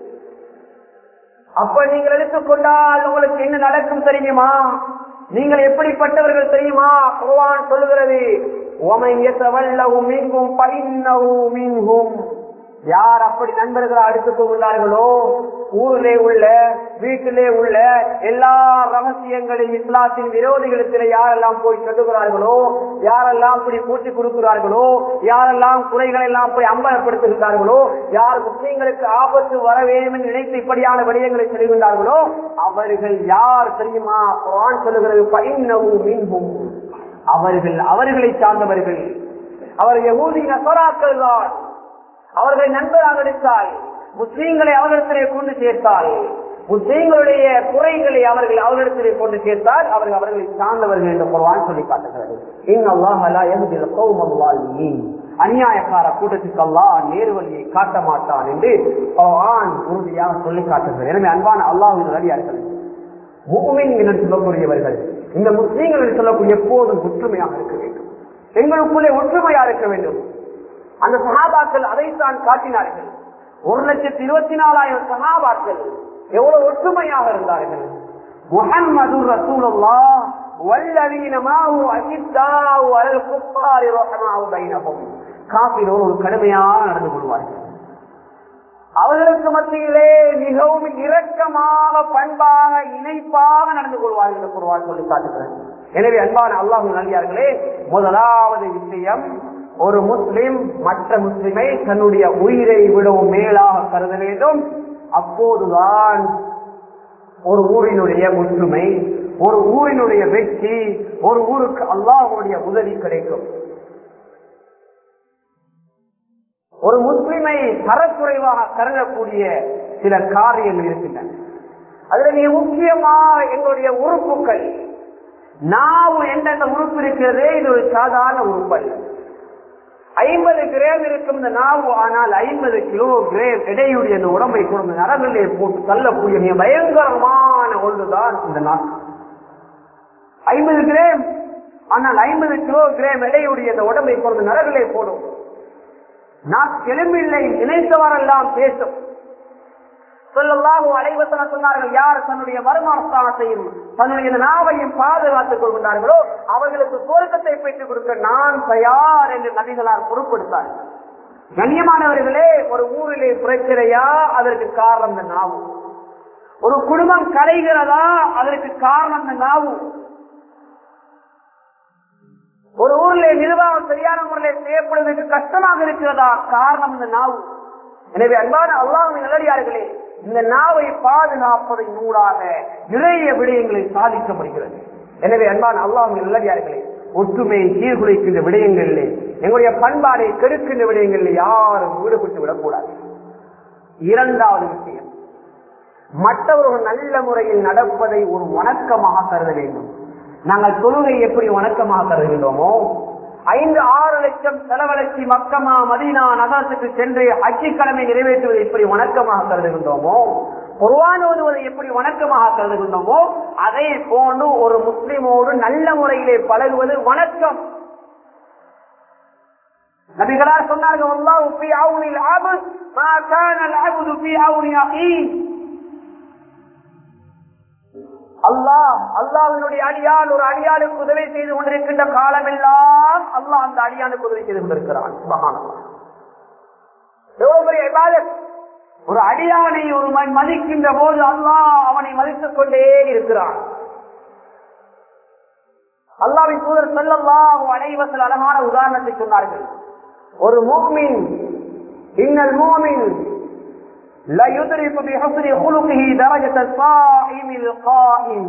அப்ப நீங்கள் எடுத்துக்கொண்டால் உங்களுக்கு என்ன நடக்கும் தெரியுமா நீங்கள் எப்படிப்பட்டவர்கள் தெரியுமா குர்ஆன் சொல்லுகிறது وَمَنْ يَتَوَلَّهُ مِنْكُمْ فَإِنَّهُ مِنْهُمْ யார் அப்படி நண்பர்களா எடுத்துக் கொள்கிறார்களோ ஊரிலே உள்ள வீட்டிலே உள்ள எல்லா ரகசியங்களையும் இஸ்லாத்தின் விரோதிகளிடத்தில் யாரெல்லாம் போய் சொல்லுகிறார்களோ யாரெல்லாம் அப்படி பூட்டி கொடுக்கிறார்களோ யாரெல்லாம் குறைகளை எல்லாம் போய் அம்பலப்படுத்துகிறார்களோ யார் முஸ்லீம்களுக்கு ஆபத்து வர வேண்டும் என்று நினைத்து இப்படியான விடயங்களை சொல்கின்றார்களோ அவர்கள் யார் தெரியுமா குர்ஆன் சொல்லுகிறது பைன்னவு மின்ஹும் அவர்கள் அவர்களை சார்ந்தவர்கள் அவர் யகூதி நசராக்கள் தான் அவர்களை நண்பராக எடுத்தால் முஸ்லீம்களை அவர்களிடத்திலே கொண்டு சேர்த்தால் முஸ்லீம்களுடைய குறைகளை அவர்கள் அவர்களிடத்திலே கொண்டு சேர்த்தால் அவர்கள் அவர்களை சார்ந்தவர்கள் என்று குர்ஆன் சொல்லி காட்டுகிறது இன்னல்லாஹ் லா யஹ்தில் கௌமல் ஸாலிமீன் அநியாயக்கார கூட்டத்துக்கு அல்லாஹ் நேர்வழியை காட்ட மாட்டான் என்று குர்ஆன் உறுதியாக சொல்லி காட்டுகிறது எனவே அன்பான அல்லாஹ்வின் நடிகார்கள் மூமின் என்று சொல்லக்கூடியவர்கள் இந்த முஸ்லீம்கள் என்று சொல்லக்கூடிய எப்போதும் ஒற்றுமையாக இருக்க வேண்டும் எங்களுக்குள்ளே ஒற்றுமையா இருக்க வேண்டும் அந்த சகாபாக்கள் அதைத்தான் காட்டினார்கள் ஒரு லட்சத்தி இருபத்தி நாலாயிரம் சகாபாக்கள் எவ்வளவு ஒற்றுமையாக இருந்தார்கள் முஹம்மது ரசூலுல்லா வல்லவீன மாஹு அஷித்தாவு அலல் குஃபாரி ரஹமாவு பைனஹும் காபிரோர் ஒரு கடுமையாக நடந்து கொள்வார்கள் அவர்களுக்கு மத்தியிலே மிகவும் இரக்கமாக பண்பாக இணைப்பாக நடந்து கொள்வார்கள் என்று குருவான் சொல்லி காட்டுகிறேன் எனவே அன்பான அல்லாஹு நல்கியார்களே முதலாவது விஷயம் ஒரு முஸ்லிம் மற்ற முஸ்லிமை தன்னுடைய உயிரை விடவும் மேலாக கருத வேண்டும் அப்போதுதான் ஒரு ஊரினுடைய ஒற்றுமை ஒரு ஊரினுடைய வெற்றி ஒரு ஊருக்கு அல்லாஹுடைய உதவி கிடைக்கும் ஒரு முஸ்லிமை தரக்குறைவாக கருதக்கூடிய சில காரியங்கள் இருக்கின்றன அதுல மிக முக்கியமாக எங்களுடைய உறுப்புகள் நாவு எந்தெந்த உறுப்பு இருக்கிறதே இது ஒரு சாதாரண உறுப்பு அல்ல ஐம்பது கிராம் இருக்கும் இந்த நாவு ஆனால் ஐம்பது கிலோ கிராம் எடையுடைய இந்த உடம்பை கொண்டு நரம்பிலே போட்டு தள்ளக்கூடிய மிக பயங்கரமான ஒன்றுதான் இந்த நாக்கு ஐம்பது கிராம் ஆனால் ஐம்பது கிலோ கிராம் எடையுடைய இந்த உடம்பை கொண்டு நரகிலே போடும் நாக்கெலும்பில்லை நினைத்தவரெல்லாம் பேசும் சொல்லல்லாஹு அலைவசன சொன்னார்கள் யார் தன்னுடைய வருமானஸ்தானத்தையும் தன்னுடைய நாவையும் பாதுகாத்துக் கொள்கின்றார்களோ அவர்களுக்கு சுவர்க்கத்தை பெற்றுக் கொடுக்க நான் தயார் என்று நபிகளார் பொருட்படுத்தார் கண்ணியமானவர்களே ஒரு ஊரிலே பிரச்சனையா அதற்கு காரணம் இந்த நாவு ஒரு குடும்பம் கலைகிறதா அதற்கு காரணம் இந்த நாவு ஒரு ஊர்ல நிர்வாகம் சரியான முறையில் செய்யப்படுவதற்கு கஷ்டமாக இருக்கிறதா காரணம் இந்த நாவு எனவே அன்பான அல்லாஹின் நல்லடியார்களே இந்த நாவை பாதுகாப்பதன் நூலாக நிறைய விடயங்களை சாதிக்க முடிகிறது எனவே அன்பான அல்லாஹின் நல்லடியார்களே ஒற்றுமையை சீர்குலைக்கின்ற விடயங்களிலே எங்களுடைய பண்பாடை கெடுக்கின்ற விடயங்களில் யாரும் ஈடுபட்டு விடக்கூடாது இரண்டாவது விஷயம் மற்றவர்கள் நல்ல முறையில் நடப்பதை ஒரு வணக்கமாக கருத வேண்டும் நாங்கள் தொழுகை எப்படி வணக்கமாக கருதுகின்றோமோ ஐந்து ஆறு லட்சம் செலவழிச்சி மக்கமா மதீனா நகரத்துக்கு சென்று அச்சி கடமை நிறைவேற்றுவதை எப்படி வணக்கமாக கருதுகின்றோமோ குர்வான் ஓதுவதை எப்படி வணக்கமாக கருதுகின்றோமோ அதே போன்று ஒரு முஸ்லிமோடு நல்ல முறையிலே பழகுவது வணக்கம் நபிகளார் சொன்னார்கள் அல்லாஹ் ஃபீ அவுனில் அப்த் மா கான அல் அப்து ஃபீ அவுனி அகீ அல்லாஹ் அல்லாஹ்வினுடைய அடியால் ஒரு அடியாளுக்கு உதவி செய்து கொண்டிருக்கின்ற காலமெல்லாம் அல்லாஹ் அந்த அடியானுக்கு உதவி செய்து கொண்டிருக்கிறான் சுபஹானல்லாஹ். எவ்வளவு பெரிய இபாதத் ஒரு அடியானை ஒரு ம- மதிக்கின்ற போது அல்லாஹ் அவனை மதித்துக் கொண்டே இருக்கிறான் அல்லாவின் தூதர் ஸல்லல்லாஹு அலைஹி வஸல்லம் அழகான உதாரணத்தை சொன்னார்கள் ஒரு முஃமின் இன்னல் முஃமின் لا يدرك بحسن خلقه درجة الصائم القائم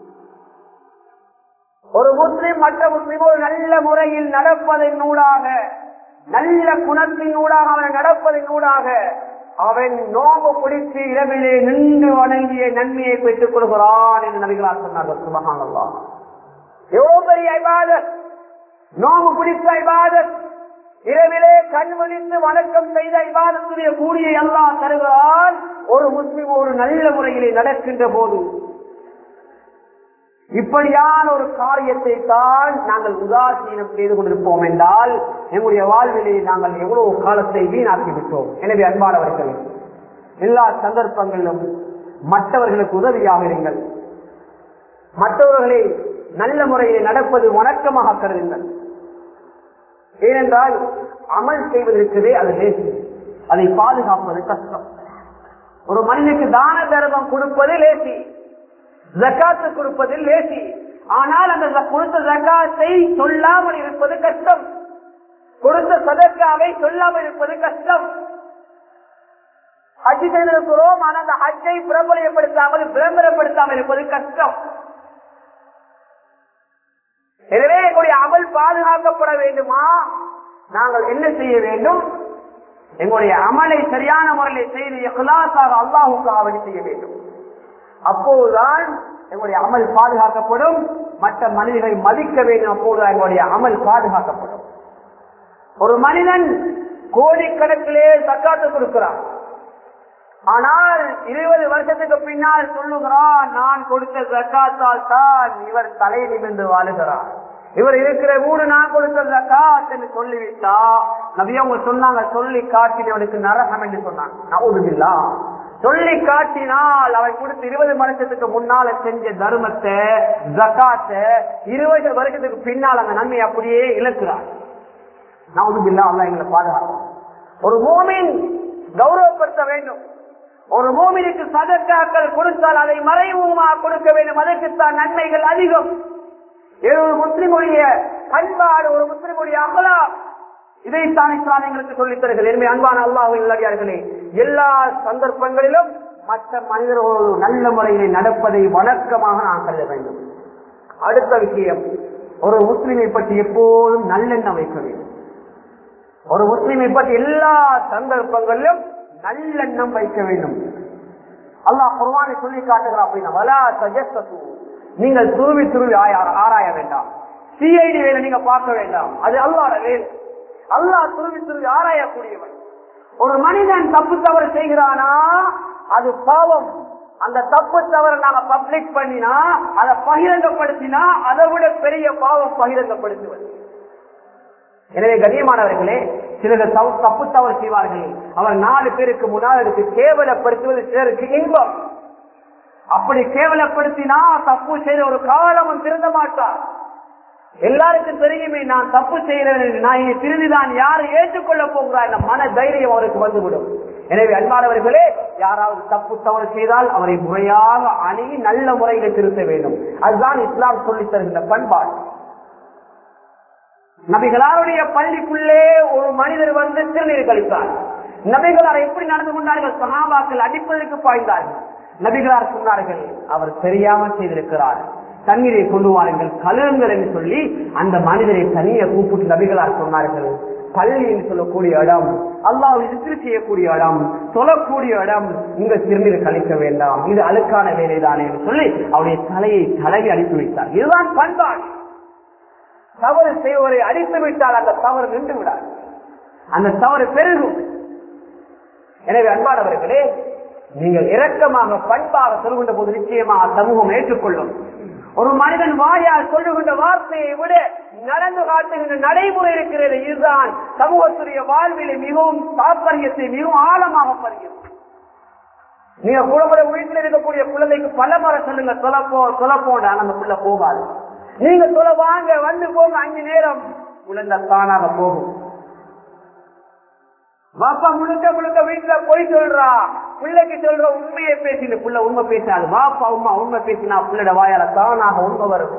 ஒரு முஸ்லிம் மற்ற முஸ்லிமோடு நல்ல முறையில் நடப்பதன் ஊடாக நல்ல குணத்தின் ஊடாக அவன் நடப்பதன் ஊடாக அவன் நோம்பு பிடித்து இரவிலே நின்று வணங்கிய நன்மையை பெற்றுக் கொள்கிறான் என்று நபிகளார் சொன்னார்கள் சுபகானல்லா எவ்வளவு பெரிய ஐபாதத் நோம்பு பிடித்த ஐபாதத் இரவிலே கண் விழித்து வணக்கம் செய்த இபாதத்துடைய கூலியை அல்லாஹ் தருகிறான் ஒரு முஸ்லிம் ஒரு நல்ல முறையிலே நடக்கின்ற போது இப்படியான ஒரு காரியத்தை தான் நாங்கள் உதாசீனம் செய்து கொண்டிருப்போம் என்றால் எங்களுடைய வாழ்விலே நாங்கள் எவ்வளவு காலத்தை வீணாக்கி விட்டோம் எனவே அன்பானவர்கள் எல்லா சந்தர்ப்பங்களிலும் மற்றவர்களுக்கு உதவியாக இருங்கள் மற்றவர்களை நல்ல முறையில் நடப்பது வணக்கமாக கருதுங்கள் ஏனென்றால் அமல் செய்வதற்குதே அது லேசி அதை பாதுகாப்பது கஷ்டம் ஒரு மனிதனுக்கு தான தர்மம் கொடுப்பது லேசி ஜக்காத்து கொடுப்பது லேசி ஆனால் அந்த ஜ- கொடுத்த ஜக்காத்தை சொல்லாமல் இருப்பது கஷ்டம் கொடுத்த சதக்காவை சொல்லாமல் இருப்பது கஷ்டம் ஹஜ் செய்திருக்கிறோம் ஆனால் அந்த ஹஜ்ஜை பிரபலப்படுத்தாமல் விளம்பரப்படுத்தாமல் இருப்பது கஷ்டம் எனவே எங்களுடைய அமல் பாதுகாக்கப்பட வேண்டுமா நாங்கள் என்ன செய்ய வேண்டும் எங்களுடைய அமலை சரியான முறையில் செய்து இஹ்லாஸாக அல்லாஹுக்காக வேண்டி செய்ய வேண்டும் அப்போதுதான் எங்களுடைய அமல் பாதுகாக்கப்படும் மற்ற மனிதர்களை மதிக்க வேண்டும் அப்போதுதான் எங்களுடைய அமல் பாதுகாக்கப்படும் ஒரு மனிதன் கோடிக்கணக்கிலே சக்காத்து கொடுக்கிறான் ஆனால் இருபது வருஷத்துக்கு பின்னால் சொல்லுகிறான் நான் கொடுத்த ஜக்காத்தால் தான் இவர் தலை நிமிர்ந்து வாழுகிறார் இவர் இருக்கிற ஊடு நான் கொடுத்த ஜக்காத் என்று சொல்லிவிட்டா நபி அவங்க சொன்னாங்க சொல்லி காட்டினவனுக்கு நரகம் என்று சொன்னாங்க நவுதுமில்லா சொல்லி காட்டினால் அவன் கொடுத்த இருபது வருஷத்துக்கு முன்னால செஞ்ச தர்மத்தை ஜக்காத்தை இருபது வருஷத்துக்கு பின்னால் அந்த நன்மை அப்படியே இழக்கிறார் நவுதுமில்லா அல்ல எங்களை பாதுகாக்கும் ஒரு மூமின் கௌரவப்படுத்த வேண்டும் ஒரு மூமினுக்கு சதக்காக்கள் கொடுத்தால் அதை மறைமுகமாக கொடுக்க வேண்டும் அதற்குத்தான் நன்மைகள் அதிகம் இது ஒரு முஸ்லிமுடைய பண்பாடு ஒரு முஸ்லிமுடைய அமலா இதைத்தான் இஸ்லாம் எங்களுக்கு சொல்லித் தருகிறது எனவே அன்பான அல்லாஹின் நல்லடியார்களே எல்லா சந்தர்ப்பங்களிலும் மற்ற மனிதர்களோடு நல்ல முறையில் நடப்பதை வணக்கமாக நான் கருத வேண்டும் அடுத்த விஷயம் ஒரு முஸ்லிமை பற்றி எப்போதும் நல்லெண்ணம் வைக்க வேண்டும் ஒரு முஸ்லிமை பற்றி எல்லா சந்தர்ப்பங்களிலும் நல்லெண்ணம் வைக்க வேண்டும் அல்லாஹ் குர்வானை சொல்லி காட்டுகிறான் அப்படின்னா வலா சஜஸ்து நீங்கள் துருவி துருவி ஆயா- ஆராய வேண்டாம் சிஐடி வேலை நீங்க பார்க்க வேண்டாம் அது அல்லாட வேலை அல்லாஹ் துருவி துருவி ஆராயக்கூடியவன் ஒரு மனிதன் தப்பு தவறு செய்கிறானா அது பாவம் அந்த தப்பு தவறு நாங்க பப்ளிக் பண்ணினா அதை பகிரங்கப்படுத்தினா அதை விட பெரிய பாவம் பகிரங்கப்படுத்துவது எனவே கண்ணியமானவர்களே சிலர் தவ- தப்பு தவறு செய்வார்கள் அவர் நாலு பேருக்கு முன்னால் அதுக்கு கேவலப்படுத்துவது சிலருக்கு இன்பம் அப்படி கேவலப்படுத்தினா தப்பு செய்த ஒரு காலமும் திருந்த மாட்டார் எல்லாருக்கும் தெரியுமே நான் தப்பு செய்கிறேன் என்று. நான் இனி திருந்திதான் யாரை ஏற்றுக்கொள்ள போகிறார் என்ற மன தைரியம் அவருக்கு வந்துவிடும் எனவே அன்பானவர்களே யாராவது தப்பு தவறு செய்தால் அவரை முறையாக அணுகி நல்ல முறையில் திருத்த வேண்டும் அதுதான் இஸ்லாம் சொல்லித் தருகின்ற பண்பாடு நபிகளாருடைய பள்ளிக்குள்ளே ஒரு மனிதர் வந்து திருநீர் கழித்தார் நபிகளார் எப்படி நடந்து கொண்டார்கள் சஹாபாக்கள் அடிப்பதற்கு பாய்ந்தார்கள் நபிகளார் சொன்னார்கள் அவர் தெரியாமல் செய்திருக்கிறார் தண்ணீரை கொண்டு வாருங்கள் கழுவுங்கள் என்று சொல்லி அந்த மனிதரை தனியை கூப்பிட்டு நபிகளார் சொன்னார்கள் பள்ளி என்று சொல்லக்கூடிய இடம் அல்லாஹ் விசிறு செய்யக்கூடிய இடம் சொல்லக்கூடிய இடம் இங்க திருநீர் கழிக்க வேண்டாம் இது அழுக்கான வேலைதானே என்று சொல்லி அவருடைய தலையை தடவி அனுப்பி வைத்தார் இதுதான் பண்பாடு தவறு செய்வரை அடித்து விட்டால் அந்த தவறு நின்று விடாது அந்த தவறு பெருகும் எனவே அன்பானவர்களே நீங்கள் இரக்கமாக பண்பாக சொல்கின்ற போது நிச்சயமாக சமூகம் ஏற்றுக்கொள்ளும் ஒரு மனிதன் வாயால் சொல்லுகின்ற வார்த்தையை விட நடந்து காட்டுகின்ற நடைமுறை இருக்கிறது இதுதான் சமூகத்துடைய வாழ்விலை மிகவும் தாற்பயத்தை மிகவும் ஆழமாக பதியும் நீங்க கூட கூட வீட்டுல இருக்கக்கூடிய குழந்தைக்கு பல முறை சொல்லுங்க தொலைப்போ தொலைப்போண்டா நம்ம புள்ள போகாது நீங்க சொல்ல வாங்க வந்து போங்க அஞ்சு நேரம் குழந்தை தானாக போகும் வாப்பா முழுக்க முழுக்க வீட்டுல போய் சொல்றா பிள்ளைக்கு சொல்ற உண்மையை பேசிட்டு புள்ள உண்மை பேசாது வாப்பா உண்மை உண்மை பேசினா பிள்ளோட வாயால தானாக உண்மை வரும்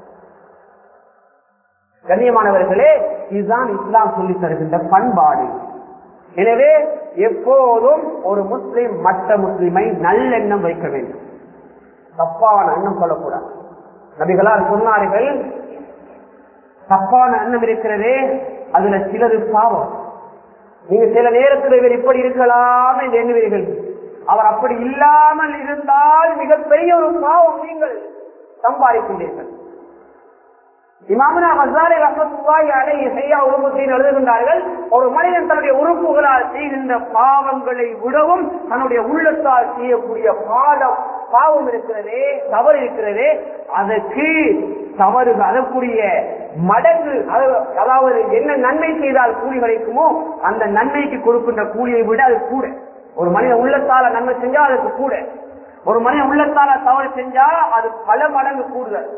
கண்ணியமானவர்களே இதுதான் இஸ்லாம் சொல்லி தருகின்ற பண்பாடு எனவே எப்போதும் ஒரு முஸ்லிம் மற்ற முஸ்லிமை நல்லெண்ணம் வைக்க வேண்டும் தப்பான எண்ணம் சொல்லக்கூடாது நபிகளால் சொன்னார்கள் தப்பான எண்ணம் இருக்கிறதே அதுல சிலது பாவம் நீங்க சில நேரத்தில் இவர் இப்படி இருக்கலாம் என்று எண்ணுவீர்கள் அவர் அப்படி இல்லாமல் இருந்தால் மிகப்பெரிய ஒரு பாவம் நீங்கள் சம்பாதிக்கின்றீர்கள் இமாமனா மசாலை ரஹமத்துல்லாஹி அலைஹி ஹையா உருவத்தில் எழுதுகின்றார்கள் ஒரு மனிதன் தன்னுடைய உறுப்புகளால் செய்கின்ற பாவங்களை விடவும் தன்னுடைய உள்ளத்தால் செய்யக்கூடிய பாடம் பாவம் இருக்கிறதே தவறு இருக்கிறதே அதற்கு தவறு அதற்குரிய மடங்கு அது- அதாவது என்ன நன்மை செய்தால் கூலி கிடைக்குமோ அந்த நன்மைக்கு கொடுக்கின்ற கூலியை விட அது கூட ஒரு மனிதன் உள்ளத்தால நன்மை செஞ்சா அதுக்கு கூட ஒரு மனிதன் உள்ளத்தால தவறு செஞ்சா அது பல மடங்கு கூடுதல்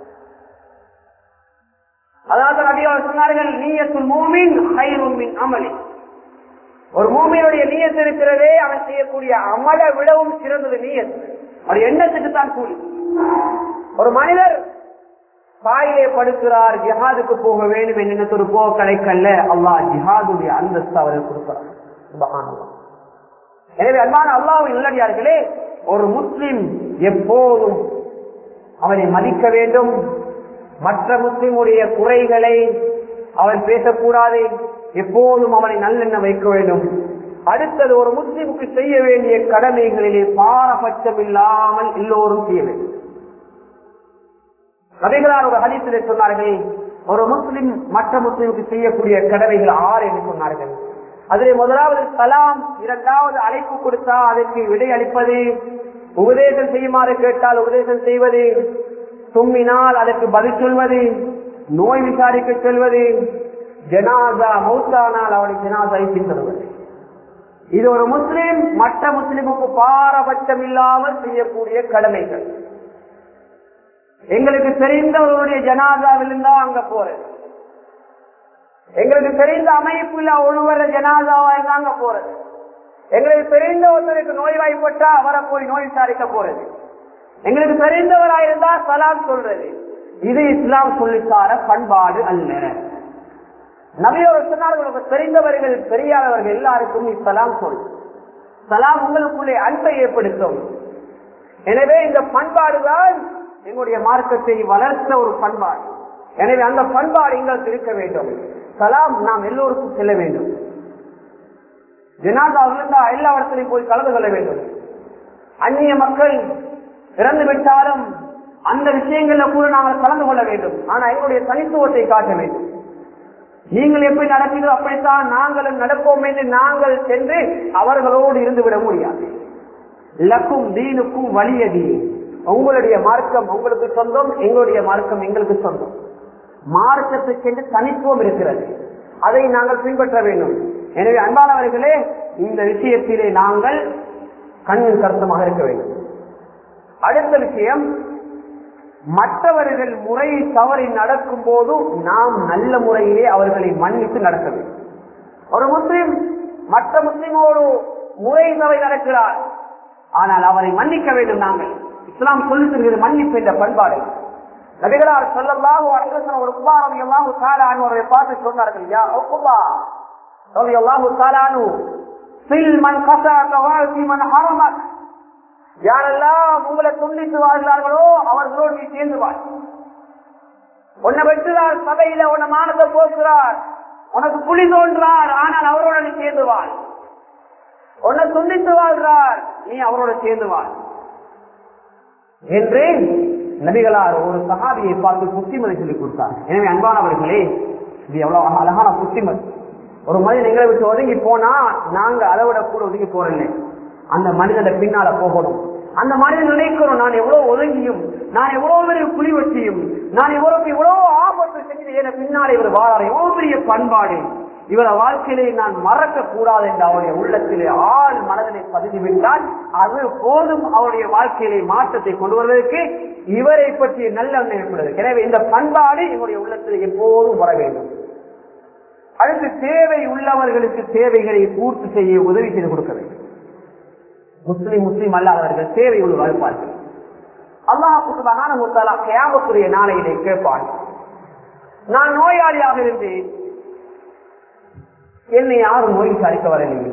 அதாவது நபிகள் சொன்னார்கள் நீயத்துல் மூமின் ஹைருன் மின் அமலி ஒரு மூமியினுடைய நீயத்து இருக்கிறதே அவன் செய்யக்கூடிய அமல விடவும் சிறந்தது நீயத்து அவர் எண்ணத்துக்கு தான் கூலி ஒரு மனிதர் பாயிலே படுக்கிறார் ஜிஹாதுக்கு போக வேண்டும் எண்ணத்தொரு போக கிடைக்கல அல்லாஹ் ஜிஹாதுடைய அந்தஸ்து அவருக்கு கொடுக்கிறார் சுபஹானல்லாஹ். எனவே அன்பான அல்லாஹ்வின் நல்லடியார்களே ஒரு முஸ்லிம் எப்போதும் அவனை மதிக்க வேண்டும் மற்ற முஸ்லிமுடைய குறைகளை அவன் பேசக்கூடாது எப்போதும் அவனை நல்லெண்ணம் வைக்க வேண்டும் அடுத்தது ஒரு முஸ்லிமுக்கு செய்ய வேண்டிய கடமைகளிலே பாரபட்சம் இல்லாமல் எல்லோரும் செய்ய வேண்டும் நபிகளார் ஒரு ஹதீஸிலே சொன்னார்கள் ஒரு முஸ்லிம் மற்ற முஸ்லிமுக்கு செய்யக்கூடிய கடமைகள் ஆறு என்று சொன்னார்கள் அதிலே முதலாவது சலாம் இரண்டாவது அழைப்பு கொடுத்தா அதற்கு விடை அளிப்பது உபதேசம் செய்யுமாறு கேட்டால் உபதேசம் செய்வது தும்மினால் அதற்கு பதில் சொல்வது நோய் விசாரிக்க செல்வது ஜனாதா மௌத்தானால் அவனை ஜனாதாவை பின்தருவது இது ஒரு முஸ்லிம் மற்ற முஸ்லிமுக்கு பாரபட்சம் இல்லாமல் செய்யக்கூடிய கடமைகள் எங்களுக்கு தெரிந்தவர்களுடைய ஜனாதாவில் இருந்தா அங்க போறது எங்களுக்கு தெரிந்த அமைப்புல ஒருவர ஜனாதாவா இருந்தா அங்க போறது எங்களுக்கு தெரிந்த ஒருத்தருக்கு நோய்வாய்ப்பட்டா அவரை போய் நோய் விசாரிக்க போறது எங்களுக்கு தெரிந்தவரா இருந்தா சலாம் சொல்றது இது இஸ்லாம் சொல்லித்தார பண்பாடு அல்ல நபியோர் சொன்னார்கள் உங்களுக்கு தெரிந்தவர்கள் தெரியாதவர்கள் எல்லாருக்கும் இஸ்லாம் சொல் சலாம் உங்களுக்குள்ளே அன்பை ஏற்படுத்தும் எனவே இந்த பண்பாடுதான் எங்களுடைய மார்க்கத்தை வளர்த்த ஒரு பண்பாடு எனவே அந்த பண்பாடு எங்களுக்கு இருக்க வேண்டும் சலாம் நாம் எல்லோருக்கும் செல்ல வேண்டும் ஜனாதா இருந்தா எல்லா இடத்திலையும் போய் கலந்து கொள்ள வேண்டும் அந்நிய மக்கள் இறந்து விட்டாலும் அந்த விஷயங்கள்ல கூட நாங்கள் கலந்து கொள்ள வேண்டும் ஆனா எங்களுடைய தனித்துவத்தை காட்ட வேண்டும் நீங்கள் எப்படி நடக்கிறதோ அப்படித்தான் நாங்களும் நடப்போம் என்று நாங்கள் சென்று அவர்களோடு இருந்து விட முடியாது லக்கும் தீனுக்கும் வலிய தீன் உங்களுடைய மார்க்கம் உங்களுக்கு சொந்தம் எங்களுடைய மார்க்கம் எங்களுக்கு சொந்தம் மார்க்கத்துக்கென்று தனித்துவம் இருக்கிறது அதை நாங்கள் பின்பற்ற வேண்டும் எனவே அன்பானவர்களே இந்த விஷயத்திலே நாங்கள் கண்ணின் கருத்தமாக இருக்க வேண்டும் அடுத்த விஷயம் மற்றவர்கள் முறை தவறி நடக்கும் போது நாம் நல்ல முறையிலே அவர்களை மன்னித்து நடக்க வேண்டும் ஒரு முஸ்லிம் மற்ற முஸ்லிமோடு முறை தவறி நடக்கிறார் ஆனால் அவரை மன்னிக்க வேண்டும் நாங்கள் இஸ்லாம் சொல்லி தருகிறது மன்னிப்பு என்ற பண்பாடு நபிகளார் சொல்லல்லாஹு அலைஹி ஒரு உபா ரலியல்லாஹு தஆலா அவரை பார்த்து சொன்னார்கள் யா உபா ரலியல்லாஹு தஆலா அன்ஹு ஃபில் மன் கஸாக வாசி மன் ஹரமக் யாரெல்லாம் உங்களை துண்டித்து வாழ்கிறார்களோ அவர்களோடு நீ சேர்ந்து வாழ் உன்னை வெட்டுறார் சபையில உன்னை மானத்தை போக்குறார் உனக்கு புலி தோன்றார் ஆனால் அவரோட நீ சேர்ந்து வாழ் உன்னை துண்டித்து வாழ்றார் நீ அவரோட சேர்ந்து வாழ் என்று நபிகளார் ஒரு சகாபியை பார்த்து புத்திமதி சொல்லிக் கொடுத்தார் எனவே அன்பானவர்களே இது எவ்வளவு அழகான புத்திமதி ஒரு மனிதன் எங்களை விட்டு ஒதுங்கி போனா நாங்க அளவிட கூட ஒதுங்கி போறேன் அந்த மனிதனை பின்னால போகணும் அந்த மனிதன் நினைக்கிறோம் நான் எவ்வளவு ஒதுங்கியும் நான் எவ்வளவு பெரிய குழி வச்சியும் நான் எவ்வளவு இவ்வளவு ஆபத்து செஞ்சு என பின்னாலே இவர் வாழார் எவ்வளவு பெரிய பண்பாடு இவர வாழ்க்கையிலே நான் மறக்க கூடாது என்று அவருடைய உள்ளத்திலே ஆள் மனதிலே பதிந்து விட்டால் அது போதும் அவருடைய வாழ்க்கையிலே மாற்றத்தை கொண்டு வருவதற்கு இவரை பற்றிய நல்ல எண்ணம் ஏற்படுது எனவே இந்த பண்பாடு இவருடைய உள்ளத்தில் எப்போதும் வர வேண்டும் அடுத்து தேவை உள்ளவர்களுக்கு தேவைகளை பூர்த்தி செய்ய உதவி செய்து கொடுக்க வேண்டும் முஸ்லிம் முஸ்லிம் அல்லாதவர்கள் தேவை உள்ள இருப்பார்கள் அல்லாஹ் முத்தாலா கேமக்குரிய நாளையிலே கேட்பான் நான் நோயாளியாக இருந்தேன் என்னை யாரும் நோய் விசாரிக்க வரலையே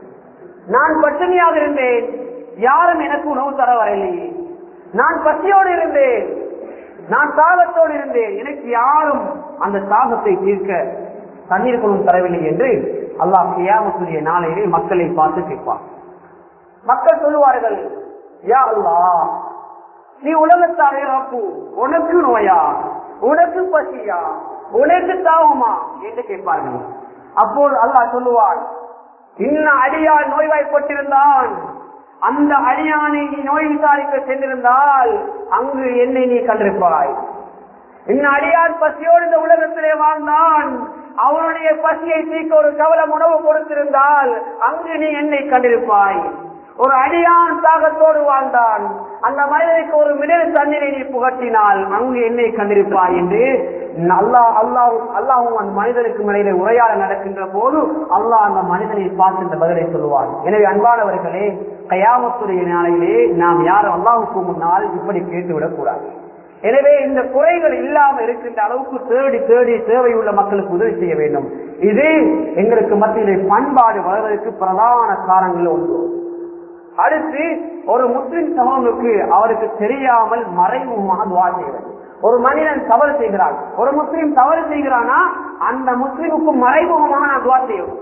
நான் பட்டினியாக இருந்தேன் யாரும் எனக்கு உணவு தர வரலையே நான் பசியோடு இருந்தேன் நான் தாகத்தோடு இருந்தேன் எனக்கு யாரும் அந்த தாகத்தை தீர்க்க தண்ணீர் கொண்டு தரவில்லை என்று அல்லாஹ் கியாமத்துடைய நாளையிலே மக்களை பார்த்து கேட்பார் மக்கள் சொல்லுவார்கள் யா அல்லாஹ் நீ உலகத்தாரே ரப்பு உனக்கு நோயா உனக்கு பசியா உனக்கு தாவமா என்று கேட்பார்கள் அப்போது அல்லாஹ் சொல்லுவார் இன்ன அடியான் நோய்வாய்ப்பட்டிருந்தான் அந்த அடியானை நீ நோய் விசாரிக்க சென்றிருந்தால் அங்கு என்னை நீ கண்டிருப்பாய் இன்ன அடியான் பசியோடு இந்த உலகத்திலே வாழ்ந்தான் அவனுடைய பசியை தீர்க்க ஒரு கவலம் உணவு கொடுத்திருந்தால் அங்கு நீ என்னை கண்டிருப்பாய் ஒரு அடியான் தாகத்தோடு வாழ்ந்தான் அந்த மனிதனுக்கு ஒரு மிடல் தண்ணீரை நீ புகட்டினால் அங்கு என்னை கண்டிருப்பாய் என்று அல்லாஹ் அல்லாஹ் அல்லாஹும் அந்த மனிதனுக்கு இடையில உரையாட நடக்கின்ற போது அல்லாஹ் அந்த மனிதனை பார்த்து இந்த பதிலை சொல்லுவார் எனவே அன்பானவர்களே கயாமத்துடைய நாளையிலே நாம் யாரும் அல்லாஹுக்கு முன்னால் இப்படி கேட்டுவிடக் கூடாது எனவே இந்த குறைகள் இல்லாம இருக்கின்ற அளவுக்கு தேடி தேடி தேவை உள்ள மக்களுக்கு உதவி செய்ய வேண்டும் இது எங்களுக்கு மத்தியிலே பண்பாடு வருவதற்கு பிரதான காரணங்கள் ஒன்று அடுத்து ஒரு முஸ்லிம் சமூகத்துக்கு அவருக்கு தெரியாமல் மறைமுகமாக துவா செய்வது ஒரு மனிதன் தவறு செய்கிறான் ஒரு முஸ்லீம் தவறு செய்கிறானா அந்த முஸ்லீமுக்கு மறைமுகமாக நான் துவா செய்யணும்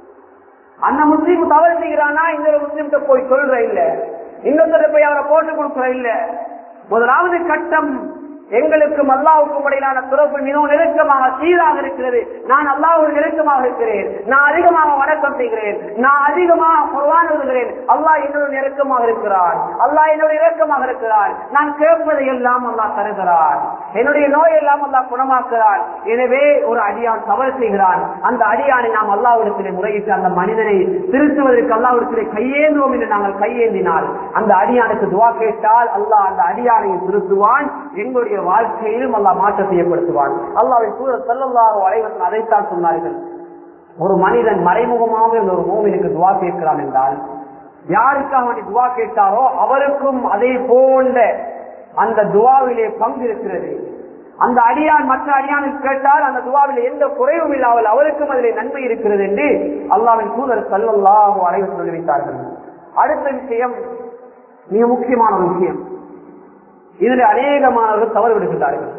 அந்த முஸ்லீம் தவறு செய்கிறானா இன்னொரு முஸ்லீம்கிட்ட போய் சொல்ற இல்ல இன்னொருத்தர போய் அவரை போட்டு கொடுக்குற இல்ல முதலாவது கட்டம் எங்களுக்கும் அல்லாவுக்கும் இடையிலான தொடர்பு மிகவும் நெருக்கமாக சீராக இருக்கிறது நான் அல்லாவுக்கு நெருக்கமாக இருக்கிறேன் நான் அதிகமாக வணக்கம் செய்கிறேன் நான் அதிகமாக குர்வான் எழுதுகிறேன் அல்லாஹ் என்னோட நெருக்கமாக இருக்கிறான் அல்லாஹ் என்னோட இறக்கமாக இருக்கிறான் நான் கேட்பதை எல்லாம் அல்லாஹ் தருகிறான் என்னுடைய நோய் எல்லாம் அல்லாஹ் குணமாக்குறான் எனவே ஒரு அடியான் தவறு செய்கிறான் அந்த அடியானை நாம் அல்லாவிடத்திலே முறையிட்டு அந்த மனிதனை திருத்துவதற்கு அல்லாவிடத்திலே கையேந்துவோம் என்று நாங்கள் கையேந்தினால் அந்த அடியானுக்கு துவா கேட்டால் அல்லாஹ் அந்த அடியானை திருத்துவான் எங்களுடைய வாழ்க்கையிலும் அல்லாஹ் மாற்றத்தை ஏற்படுத்துவான் அல்லாவின் சூழல் செல்லல்லாக அனைவரும் அதைத்தான் சொன்னார்கள் ஒரு மனிதன் மறைமுகமாக ஒரு மூமினுக்கு துவா கேட்கிறான் என்றால் யாருக்காக அவனை துவா கேட்டாரோ அவருக்கும் அதே போன்ற அந்த துவாவிலே பங்கு இருக்கிறது அந்த அடியான் மற்ற அடியானுக்கு கேட்டால் அந்த துவாவில் எந்த குறைவும் இல்லாமல் அவருக்கும் அதிலே நன்மை இருக்கிறது என்று அல்லாவின் தூதர் சல்லல்லாஹு அனைவரும் சொல்லி வைத்தார்கள் அடுத்த விஷயம் மிக முக்கியமான ஒரு விஷயம் இதில் அநேகமானவர்கள் தவறு விடுகின்றார்கள்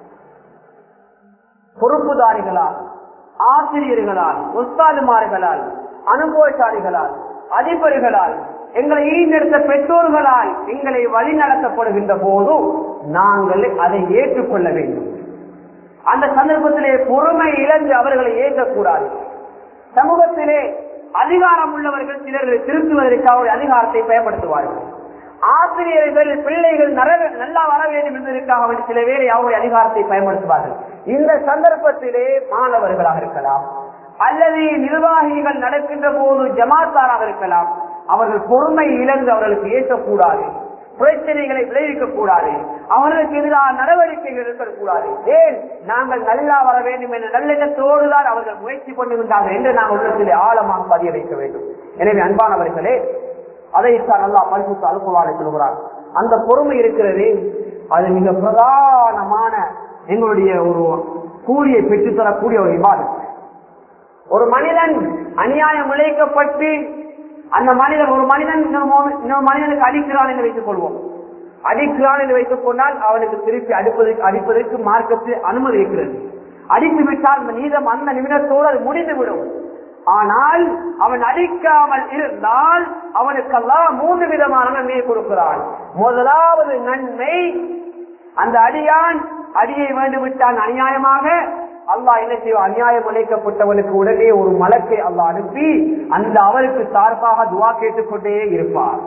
பொறுப்புதாரிகளால் ஆசிரியர்களால் உஸ்தாதுமார்களால் அனுபவசாலிகளால் அதிபர்களால் எங்களை ஈண்டெடுத்த பெற்றோர்களால் எங்களை வழி நடத்தப்படுகின்ற போது நாங்கள் அதை ஏற்றுக்கொள்ள வேண்டும் அந்த சந்தர்ப்பத்திலே பொறுமை இழந்து அவர்களை ஏற்கக்கூடாது சமூகத்திலே அதிகாரம் உள்ளவர்கள் சிலர் திருத்துவதற்காக அதிகாரத்தை பயன்படுத்துவார்கள் ஆசிரியர்கள் பிள்ளைகள் நல்லா வர வேண்டும் என்பதற்காக சில வேலை அவருடைய அதிகாரத்தை பயன்படுத்துவார்கள் இந்த சந்தர்ப்பத்திலே மாணவர்களாக இருக்கலாம் அல்லது நிர்வாகிகள் நடக்கின்ற போது ஜமாத்தாராக இருக்கலாம் அவர்கள் பொறுமை இழந்து அவர்களுக்கு ஏற்கக்கூடாது பிரச்சனைகளை விளைவிக்க கூடாது அவர்களுக்கு எதிராக நடவடிக்கைகள் இருக்கக்கூடாது ஏன் நாங்கள் நல்லா வர வேண்டும் என்ற நல்லெண்ணத்தோடு தான் அவர்கள் முயற்சி பண்ணுகின்றார்கள் என்று நாங்கள் உள்ளத்திலே ஆழமாக பதிய வைக்க வேண்டும் எனவே அன்பானவர்களே அதைத்தான் நல்லா பரிசுத்து அனுப்புவாரை சொல்கிறார் அந்த பொறுமை இருக்கிறது அது மிக பிரதானமான எங்களுடைய ஒரு கூலியை பெற்றுத்தரக்கூடிய ஒரு விவாதம் ஒரு மனிதன் அநியாயம் விளைவிக்கப்பட்டு அந்த மனிதன் ஒரு மனிதன் இன்னொரு மனிதனுக்கு அடிக்கிறான் என்று வைத்துக் கொள்வோம் அடிக்கிறான் என்று வைத்துக் கொண்டால் அவனுக்கு திருப்பி அடிப்பதற்கு அடிப்பதற்கு மார்க்கத்தில் அனுமதி இருக்கிறது அடித்து விட்டால் அந்த நீதம் அந்த நிமிடத்தோடு அது முடிந்துவிடும் ஆனால் அவன் அடிக்காமல் இருந்தால் அவனுக்கெல்லாம் மூன்று விதமான நன்மையை கொடுக்கிறான் முதலாவது நன்மை அந்த அடியான் அடியை வேண்டுவிட்டான் அநியாயமாக அல்லாஹ் என்ன செய்வான் அநியாயம் அழைக்கப்பட்டவனுக்கு உடனே ஒரு மலக்கை அல்லாஹ் அனுப்பி அந்த அவருக்கு சார்பாக துவா கேட்டுக்கொண்டே இருப்பார்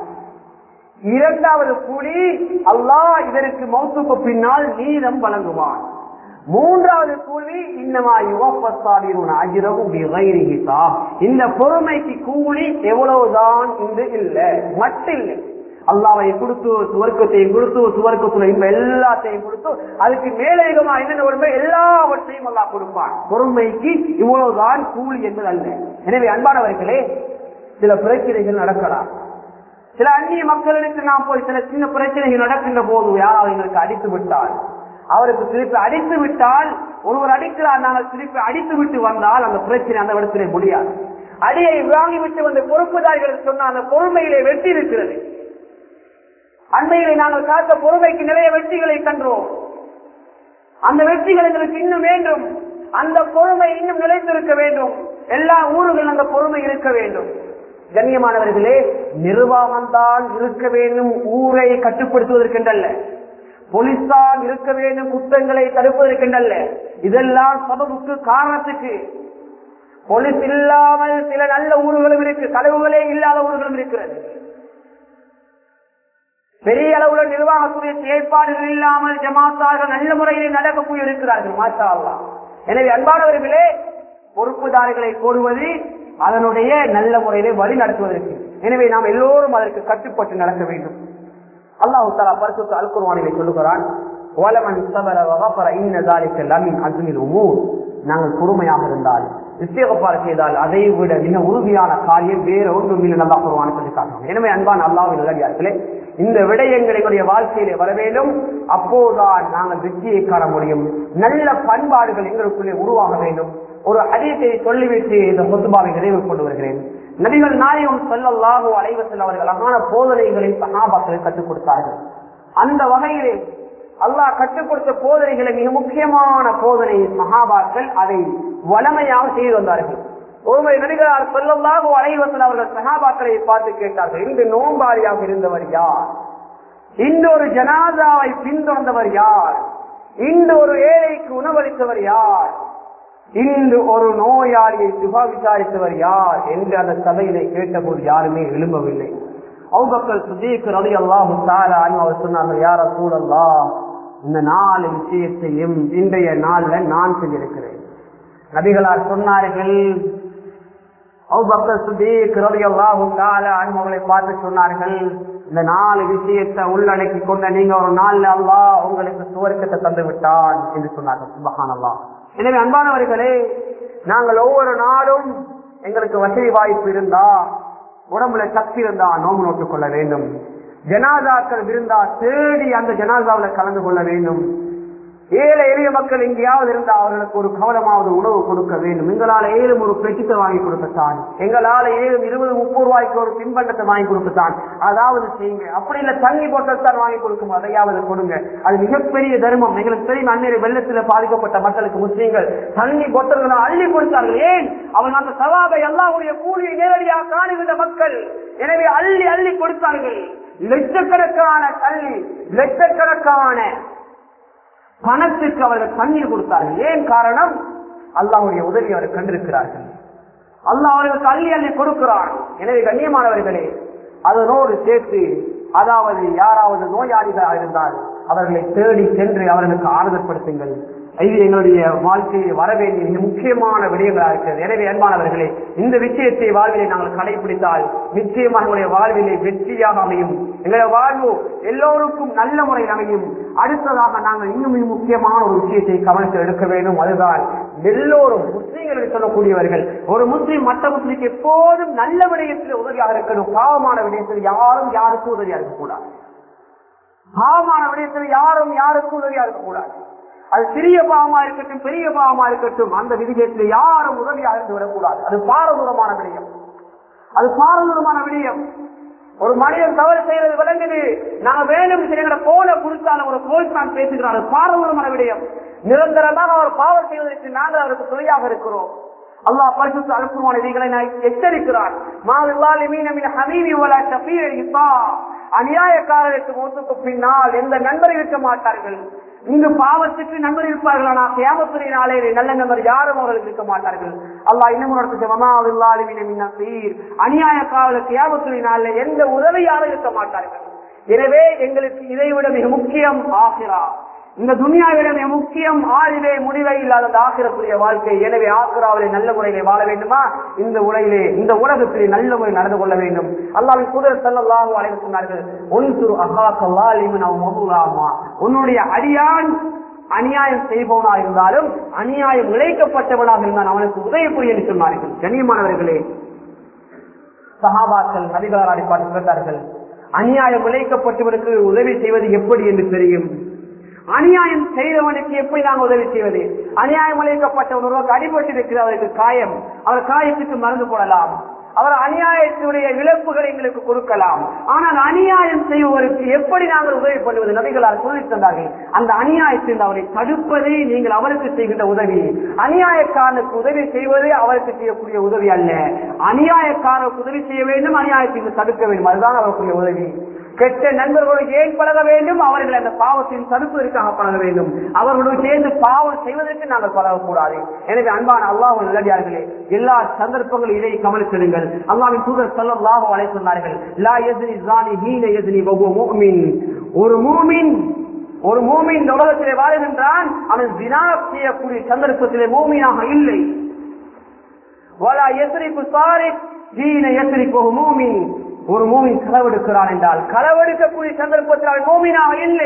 இரண்டாவது கூலி அல்லாஹ் இதற்கு மௌத்துக்கு பின்னால் நீதம் வழங்குவான் மூன்றாவது கூலி இன்னமா யுவப்பசாலிருன் அஜிரவும் இந்த பொறுமைக்கு கூலி எவ்வளவுதான் இன்று இல்லை மட்டும் இல்லை அல்லாவை கொடுத்து சுவர்க்கத்தையும் கொடுத்து சுவர்க்கத்துல இன்ப எல்லாத்தையும் கொடுத்து அதுக்கு மேலதிகமா என்னென்ன உடம்பு எல்லாவற்றையும் அல்லா கொடுப்பான் பொறுமைக்கு இவ்வளவுதான் கூலி என்பது அல்ல எனவே அன்பானவர்களே சில பிரச்சனைகள் நடக்கலாம் சில அந்நிய மக்களுக்கு நாம் போய் சில சின்ன பிரச்சனைகள் நடக்கின்ற போது யாராவது எங்களுக்கு அடித்து விட்டால் அவருக்கு திருப்பி அடித்து விட்டால் ஒருவர் அடிக்கிறார் நாங்கள் திருப்பி அடித்து விட்டு வந்தால் அந்த பிரச்சனை அந்த இடத்திலே முடியாது அடியை வாங்கி விட்டு வந்த பொறுப்புதாரிகள் சொன்ன அந்த பொறுமையிலே வெற்றி இருக்கிறது அண்மையிலே நாங்கள் காத்த பொறுமைக்கு நிறைய வெற்றிகளை கன்றோம் அந்த வெற்றிகள் எங்களுக்கு இன்னும் வேண்டும் அந்த பொறுமை இன்னும் நிலைத்திருக்க வேண்டும் எல்லா ஊர்களும் அந்த பொறுமை இருக்க வேண்டும் கண்ணியமானவர்களே நிர்வாகம்தான் இருக்க வேண்டும் ஊரை கட்டுப்படுத்துவதற்கென்றல்ல போலீஸ்தான் இருக்க வேண்டும் குற்றங்களை தடுப்பதற்கென்றல்ல இதெல்லாம் சபபுக்கு காரணத்துக்கு போலீஸ் இல்லாமல் சில நல்ல ஊர்களும் இருக்கு கதவுகளே இல்லாத ஊர்களும் இருக்கிறது பெரிய அளவுல நிர்வாகத்துடைய செயற்பாடுகள் இல்லாமல் ஜமாத்தாக நல்ல முறையில் நடக்கக்கூடிய இருக்கிறார்கள் மாஷா அல்லா எனவே அன்பானவர்களே பொறுப்புதாரிகளை போடுவது அதனுடைய நல்ல முறையிலே வழி நடத்துவதற்கு எனவே நாம் எல்லோரும் அதற்கு கட்டுப்பட்டு நடக்க வேண்டும் அல்லாஹு தாலா பரிசுத்த அல்குர்வானிலே சொல்லுகிறான் ஓலமன் சபர வகப்பர இன்ன தாலிக்க லமின் அசுமில் உமூர் நாங்கள் பொறுமையாக இருந்தால் இஸ்தேகப்பாறு செய்தால் அதை விட மிக உறுதியான காரியம் வேற ஒன்றும் இல்லை நல்லா குருவான சொல்லி காட்டணும் எனவே அன்பான் அல்லாவின் நிலவியார்களே இந்த விடயங்கள் எங்களுடைய வாழ்க்கையிலே வர வேண்டும் அப்போதுதான் நாங்கள் வெற்றியை காண முடியும் நல்ல பண்பாடுகள் எங்களுக்குள்ளே உருவாக வேண்டும் ஒரு அதிகத்தை சொல்லிவிட்டு இந்த முத்துபாவை நிறைவு கொண்டு வருகிறேன் நபிகள் நாயகம் சொல்லல்லாஹோ அலைவசல் அவர்கள் அழகான போதனைகளை சகாபாக்களை கற்றுக் கொடுத்தார்கள் அந்த வகையிலே அல்லாஹ் கற்றுக் கொடுத்த போதனைகளை மிக முக்கியமான போதனை மகாபாக்கள் அதை வளமையாக செய்து வந்தார்கள் ஒருமுறை நடிகரார் சொல்லல்லாக அலைவசல் அவர்கள் சகாபாக்களை பார்த்து கேட்டார்கள் இன்று நோம்பாரியாக இருந்தவர் யார் இன்று ஒரு ஜனாதாவை பின்தொடர்ந்தவர் யார் இன்று ஒரு ஏழைக்கு உணவளித்தவர் யார் இன்று ஒரு நோயாளியை சுகா விசாரித்தவர் யார் என்று அந்த சபையிலே கேட்டபோது யாருமே எழும்பவில்லை அவுபக்கல் சுதீக் ரவி அல்லாஹு அவர் சொன்னார்கள் யார சூழல்லா இந்த நாலு விஷயத்தையும் இன்றைய நாள்ல நான் செஞ்சிருக்கிறேன் நபிகளார் சொன்னார்கள் அவுபக்கல் சுதீக் ரவி அல்லாஹு அவர்களை பார்த்து சொன்னார்கள் இந்த நாலு விஷயத்தை உள்ளடக்கி கொண்ட நீங்க ஒரு நாள்ல அல்லாஹ் உங்களுக்கு சுவர்க்கத்தை தந்து விட்டான் என்று சொன்னார்கள் சுபஹான் அல்லாஹ் எனவே அன்பானவர்களே நாங்கள் ஒவ்வொரு நாளும் எங்களுக்கு வசதி வாய்ப்பு இருந்தா உடம்புல சக்தி இருந்தா நோம்பு நோட்டுக் கொள்ள வேண்டும் ஜனாதாக்கள் இருந்தா தேடி அந்த ஜனாதாவில கலந்து கொள்ள வேண்டும் ஏழை எளிய மக்கள் எங்கேயாவது இருந்தா அவர்களுக்கு ஒரு கவலமாவது உணவு கொடுக்க வேண்டும் எங்களால ஏழும் ஒரு பெட்டித்தை வாங்கி கொடுக்கத்தான் எங்களால ஏழும் இருபது முப்பது ரூபாய்க்கு ஒரு தின்பண்டத்தை வாங்கி கொடுக்கத்தான் அதாவது செய்யுங்க அப்படி இல்ல தண்ணி போட்டத்தான் வாங்கி கொடுக்கும் அதையாவது கொடுங்க அது மிகப்பெரிய தர்மம் எங்களுக்கு தெரியும் அந்நிய வெள்ளத்தில் பாதிக்கப்பட்ட மக்களுக்கு முஸ்லீம்கள் தண்ணி பொட்டல்களை அள்ளி கொடுத்தார்கள் ஏன் அவங்க அந்த சவாபை எல்லாருடைய கூலியை நேரடியாக காணுகின்ற மக்கள் எனவே அள்ளி அள்ளி கொடுத்தார்கள் லட்சக்கணக்கான கல்வி லட்சக்கணக்கான பணத்துக்கு அவர்கள் தண்ணீர் கொடுத்தார்கள் ஏன் காரணம் அல்லாவுடைய உதவி அவர் கண்டிருக்கிறார்கள் அல்லாஹ் அவர்களுக்கு அள்ளி அள்ளி கொடுக்கிறான் எனவே கண்ணியமானவர்களே அதனோடு சேர்த்து அதாவது யாராவது நோயாளிகளாக இருந்தால் அவர்களை தேடி சென்று அவர்களுக்கு ஆறுதல்படுத்துங்கள் இது எங்களுடைய வாழ்க்கையில் வர வேண்டிய மிக முக்கியமான விடயங்களாக இருக்கிறது எனவே அன்பானவர்களே இந்த விஷயத்தை வாழ்விலை நாங்கள் கடைபிடித்தால் நிச்சயமாக எங்களுடைய வாழ்விலை வெற்றியாக அமையும் எங்களுடைய வாழ்வு எல்லோருக்கும் நல்ல முறையில் அமையும் அடுத்ததாக நாங்கள் இன்னும் மிக முக்கியமான ஒரு விஷயத்தை கவனத்தில் எடுக்க வேண்டும் அதுதான் எல்லோரும் முஸ்லீம்களுக்கு சொல்லக்கூடியவர்கள் ஒரு முஸ்லீம் மற்ற முஸ்லீம்க்கு எப்போதும் நல்ல விடயத்தில் உதவியாக இருக்கணும் பாவமான விடயத்தில் யாரும் யாருக்கும் உதவியாக இருக்கக்கூடாது பாவமான விடயத்தில் யாரும் யாருக்கும் உதவியாக இருக்கக்கூடாது அது சிறிய பாவமா இருக்கட்டும் பெரிய பாவமா இருக்கட்டும் அந்த விதிகத்தில் யாரும் உதவியாக இருந்து விடக்கூடாது அது பாரதூரமான விடயம் அது பாரதூரமான விடயம் ஒரு மனிதன் தவறு செய்யறது விளங்குது நாங்க வேணும் சில போல குறித்தாலும் ஒரு கோல் தான் பேசுகிறார் அது பாரதூரமான விடயம் நிரந்தரமாக அவர் பாவம் செய்வதற்கு நாங்கள் அவருக்கு துணையாக இருக்கிறோம் அல்லாஹ் பரிசுத்த அனுப்புவான இவைகளை நான் எச்சரிக்கிறான் மாவில்லாலி மீனமின் ஹமீமி வலா ஷஃபீர் இஸ்ஸா அநியாயக்காரருக்கு மூத்துக்கு பின்னால் எந்த நண்பர் இருக்க மாட்டார்கள் இங்கு பாவத்துக்கு நண்பர் இருப்பார்கள் ஆனால் கேமத்துறை நாளே நல்ல நண்பர் யாரும் அவர்களுக்கு இருக்க மாட்டார்கள் அல்லாஹ் இன்னும் நடத்துச்சு அநியாயக்காரர்களுக்கு கேமத்துறை நாளில் எந்த உதவியாலும் இருக்க மாட்டார்கள் எனவே எங்களுக்கு இதை விட மிக முக்கியம் ஆகிறா இந்த துனியாவிட மிக முக்கியம் ஆறிலே முடிவை இல்லாத அந்த ஆக்கிரத்துடைய வாழ்க்கை எனவே ஆக்கிராவிலே நல்ல முறையிலே வாழ வேண்டுமா இந்த உலகிலே இந்த உலகத்திலே நல்ல முறை நடந்து கொள்ள வேண்டும் அல்லாவின் குதிரை செல்லல்லாஹு அழைத்து சொன்னார்கள் ஒன்று அஹா கல்லாலிமன் அவ் மதுலாமா உன்னுடைய அடியான் அநியாயம் செய்பவனாக இருந்தாலும் அநியாயம் இழைக்கப்பட்டவனாக இருந்தால் அவனுக்கு உதவி புரிய என்று சொன்னார்கள் கண்ணியமானவர்களே சஹாபாக்கள் நபிகளார் அடிப்பாட்டு கேட்டார்கள் அநியாயம் இழைக்கப்பட்டவனுக்கு உதவி செய்வது எப்படி என்று தெரியும் அநியாயம் செய்தவனுக்கு எப்படி நாங்கள் உதவி செய்வது அநியாயம் இழைக்கப்பட்டவன் ஒருவருக்கு அடிபட்டு இருக்கிற அவருக்கு காயம் அவர் காயத்துக்கு மருந்து போடலாம் அவர் அநியாயத்தினுடைய இழப்புகளை எங்களுக்கு கொடுக்கலாம் ஆனால் அநியாயம் செய்பவருக்கு எப்படி நாங்கள் உதவி பண்ணுவது நபிகளால் சொல்லி தந்தார்கள் அந்த அநியாயத்தில் அவரை தடுப்பதே நீங்கள் அவருக்கு செய்கின்ற உதவி அநியாயக்காரனுக்கு உதவி செய்வது அவருக்கு செய்யக்கூடிய உதவி அல்ல அநியாயக்காரனுக்கு உதவி செய்ய வேண்டும் அநியாயத்தை தடுக்க வேண்டும் அதுதான் அவருக்குரிய உதவி கெட்ட நண்பர்களோடு ஏன் பழக வேண்டும் அவர்கள் அந்த பாவத்தின் தடுப்பதற்காக பழக வேண்டும் அவர்களோடு சேர்ந்து பாவம் செய்வதற்கு நாங்கள் பழகக்கூடாது எனவே அன்பான அல்லாஹ் நல்லடியார்களே எல்லா சந்தர்ப்பங்களும் இதை கவனித்திடுங்கள் அல்லாவின் தூதர் சல்லாஹ் அலை சொன்னார்கள் லா எதிரி ஜானி ஹீன எதிரி மூமின் ஒரு மூமின் ஒரு மூமின் இந்த உலகத்திலே வாழ்கின்றான் அவன் தினா செய்யக்கூடிய சந்தர்ப்பத்திலே மூமியாக இல்லை வலா எதிரிப்பு சாரி ஹீன எதிரிப்பு மூமின் ஒரு மூமின் களவெடுக்கிறான் என்றால் களவெடுக்கக்கூடிய சந்தர்ப்பத்தில் அவன் மூமினாக இல்லை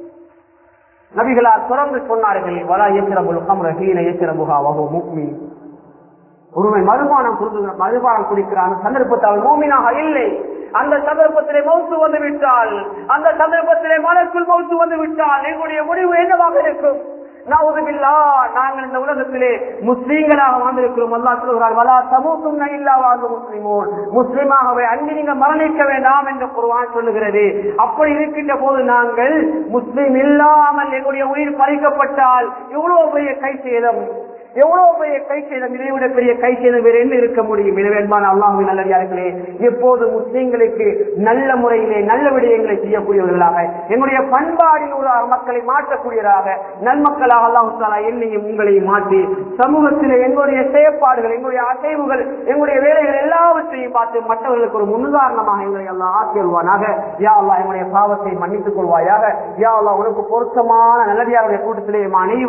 நபிகளார் தொடர்ந்து சொன்னார்கள் வலா ஏசிரபுல் கம்ர ஹீன ஏசிரபுகா வகோ முக்மின் ஒருவன் மதுபானம் குடுக்கிற மதுபானம் குடிக்கிற அந்த சந்தர்ப்பத்தில் அவன் மூமினாக இல்லை அந்த சந்தர்ப்பத்திலே மௌத்து வந்து விட்டால் அந்த சந்தர்ப்பத்திலே மலக்குள் மௌத்து வந்து விட்டால் எங்களுடைய முடிவு என்னவாக இருக்கும் நவுதுபில்லா நாங்கள் இந்த உலகத்திலே முஸ்லீம்களாக வாழ்ந்திருக்கிறோம் அல்லா சொல்கிறார் வலா சமூகம் இல்லா வாழ்ந்த முஸ்லிமோன் முஸ்லீமாகவே அங்கு நீங்க மரணிக்க வேண்டாம் என்று குருவான் சொல்லுகிறது அப்படி இருக்கின்ற போது நாங்கள் முஸ்லீம் இல்லாமல் எங்களுடைய உயிர் பறிக்கப்பட்டால் எவ்வளவு பெரிய கை சேதம் எவ்வளவு பெரிய கை செய்தம் இதை விட பெரிய கை செய்தம் வேறு என்ன இருக்க முடியும் எனவே அன்பான அல்லாஹுவின் நல்லடியார்களே எப்போது முஸ்லீம்களுக்கு நல்ல முறையிலே நல்ல விடயங்களை செய்யக்கூடியவர்களாக எங்களுடைய பண்பாடில் உள்ள மக்களை மாற்றக்கூடியவராக நன்மக்களாக அல்லாஹு தாலா என்னையும் உங்களையும் மாற்றி சமூகத்திலே எங்களுடைய செயற்பாடுகள் எங்களுடைய அசைவுகள் எங்களுடைய வேலைகள் எல்லாவற்றையும் பார்த்து மற்றவர்களுக்கு ஒரு முன்னுதாரணமாக எங்களை எல்லாம் ஆக்கிடுவானாக யா அல்லா எங்களுடைய பாவத்தை மன்னித்துக் கொள்வாயாக யா அல்லா உனக்கு பொருத்தமான நல்லடியாருடைய கூட்டத்திலே அனைவரும்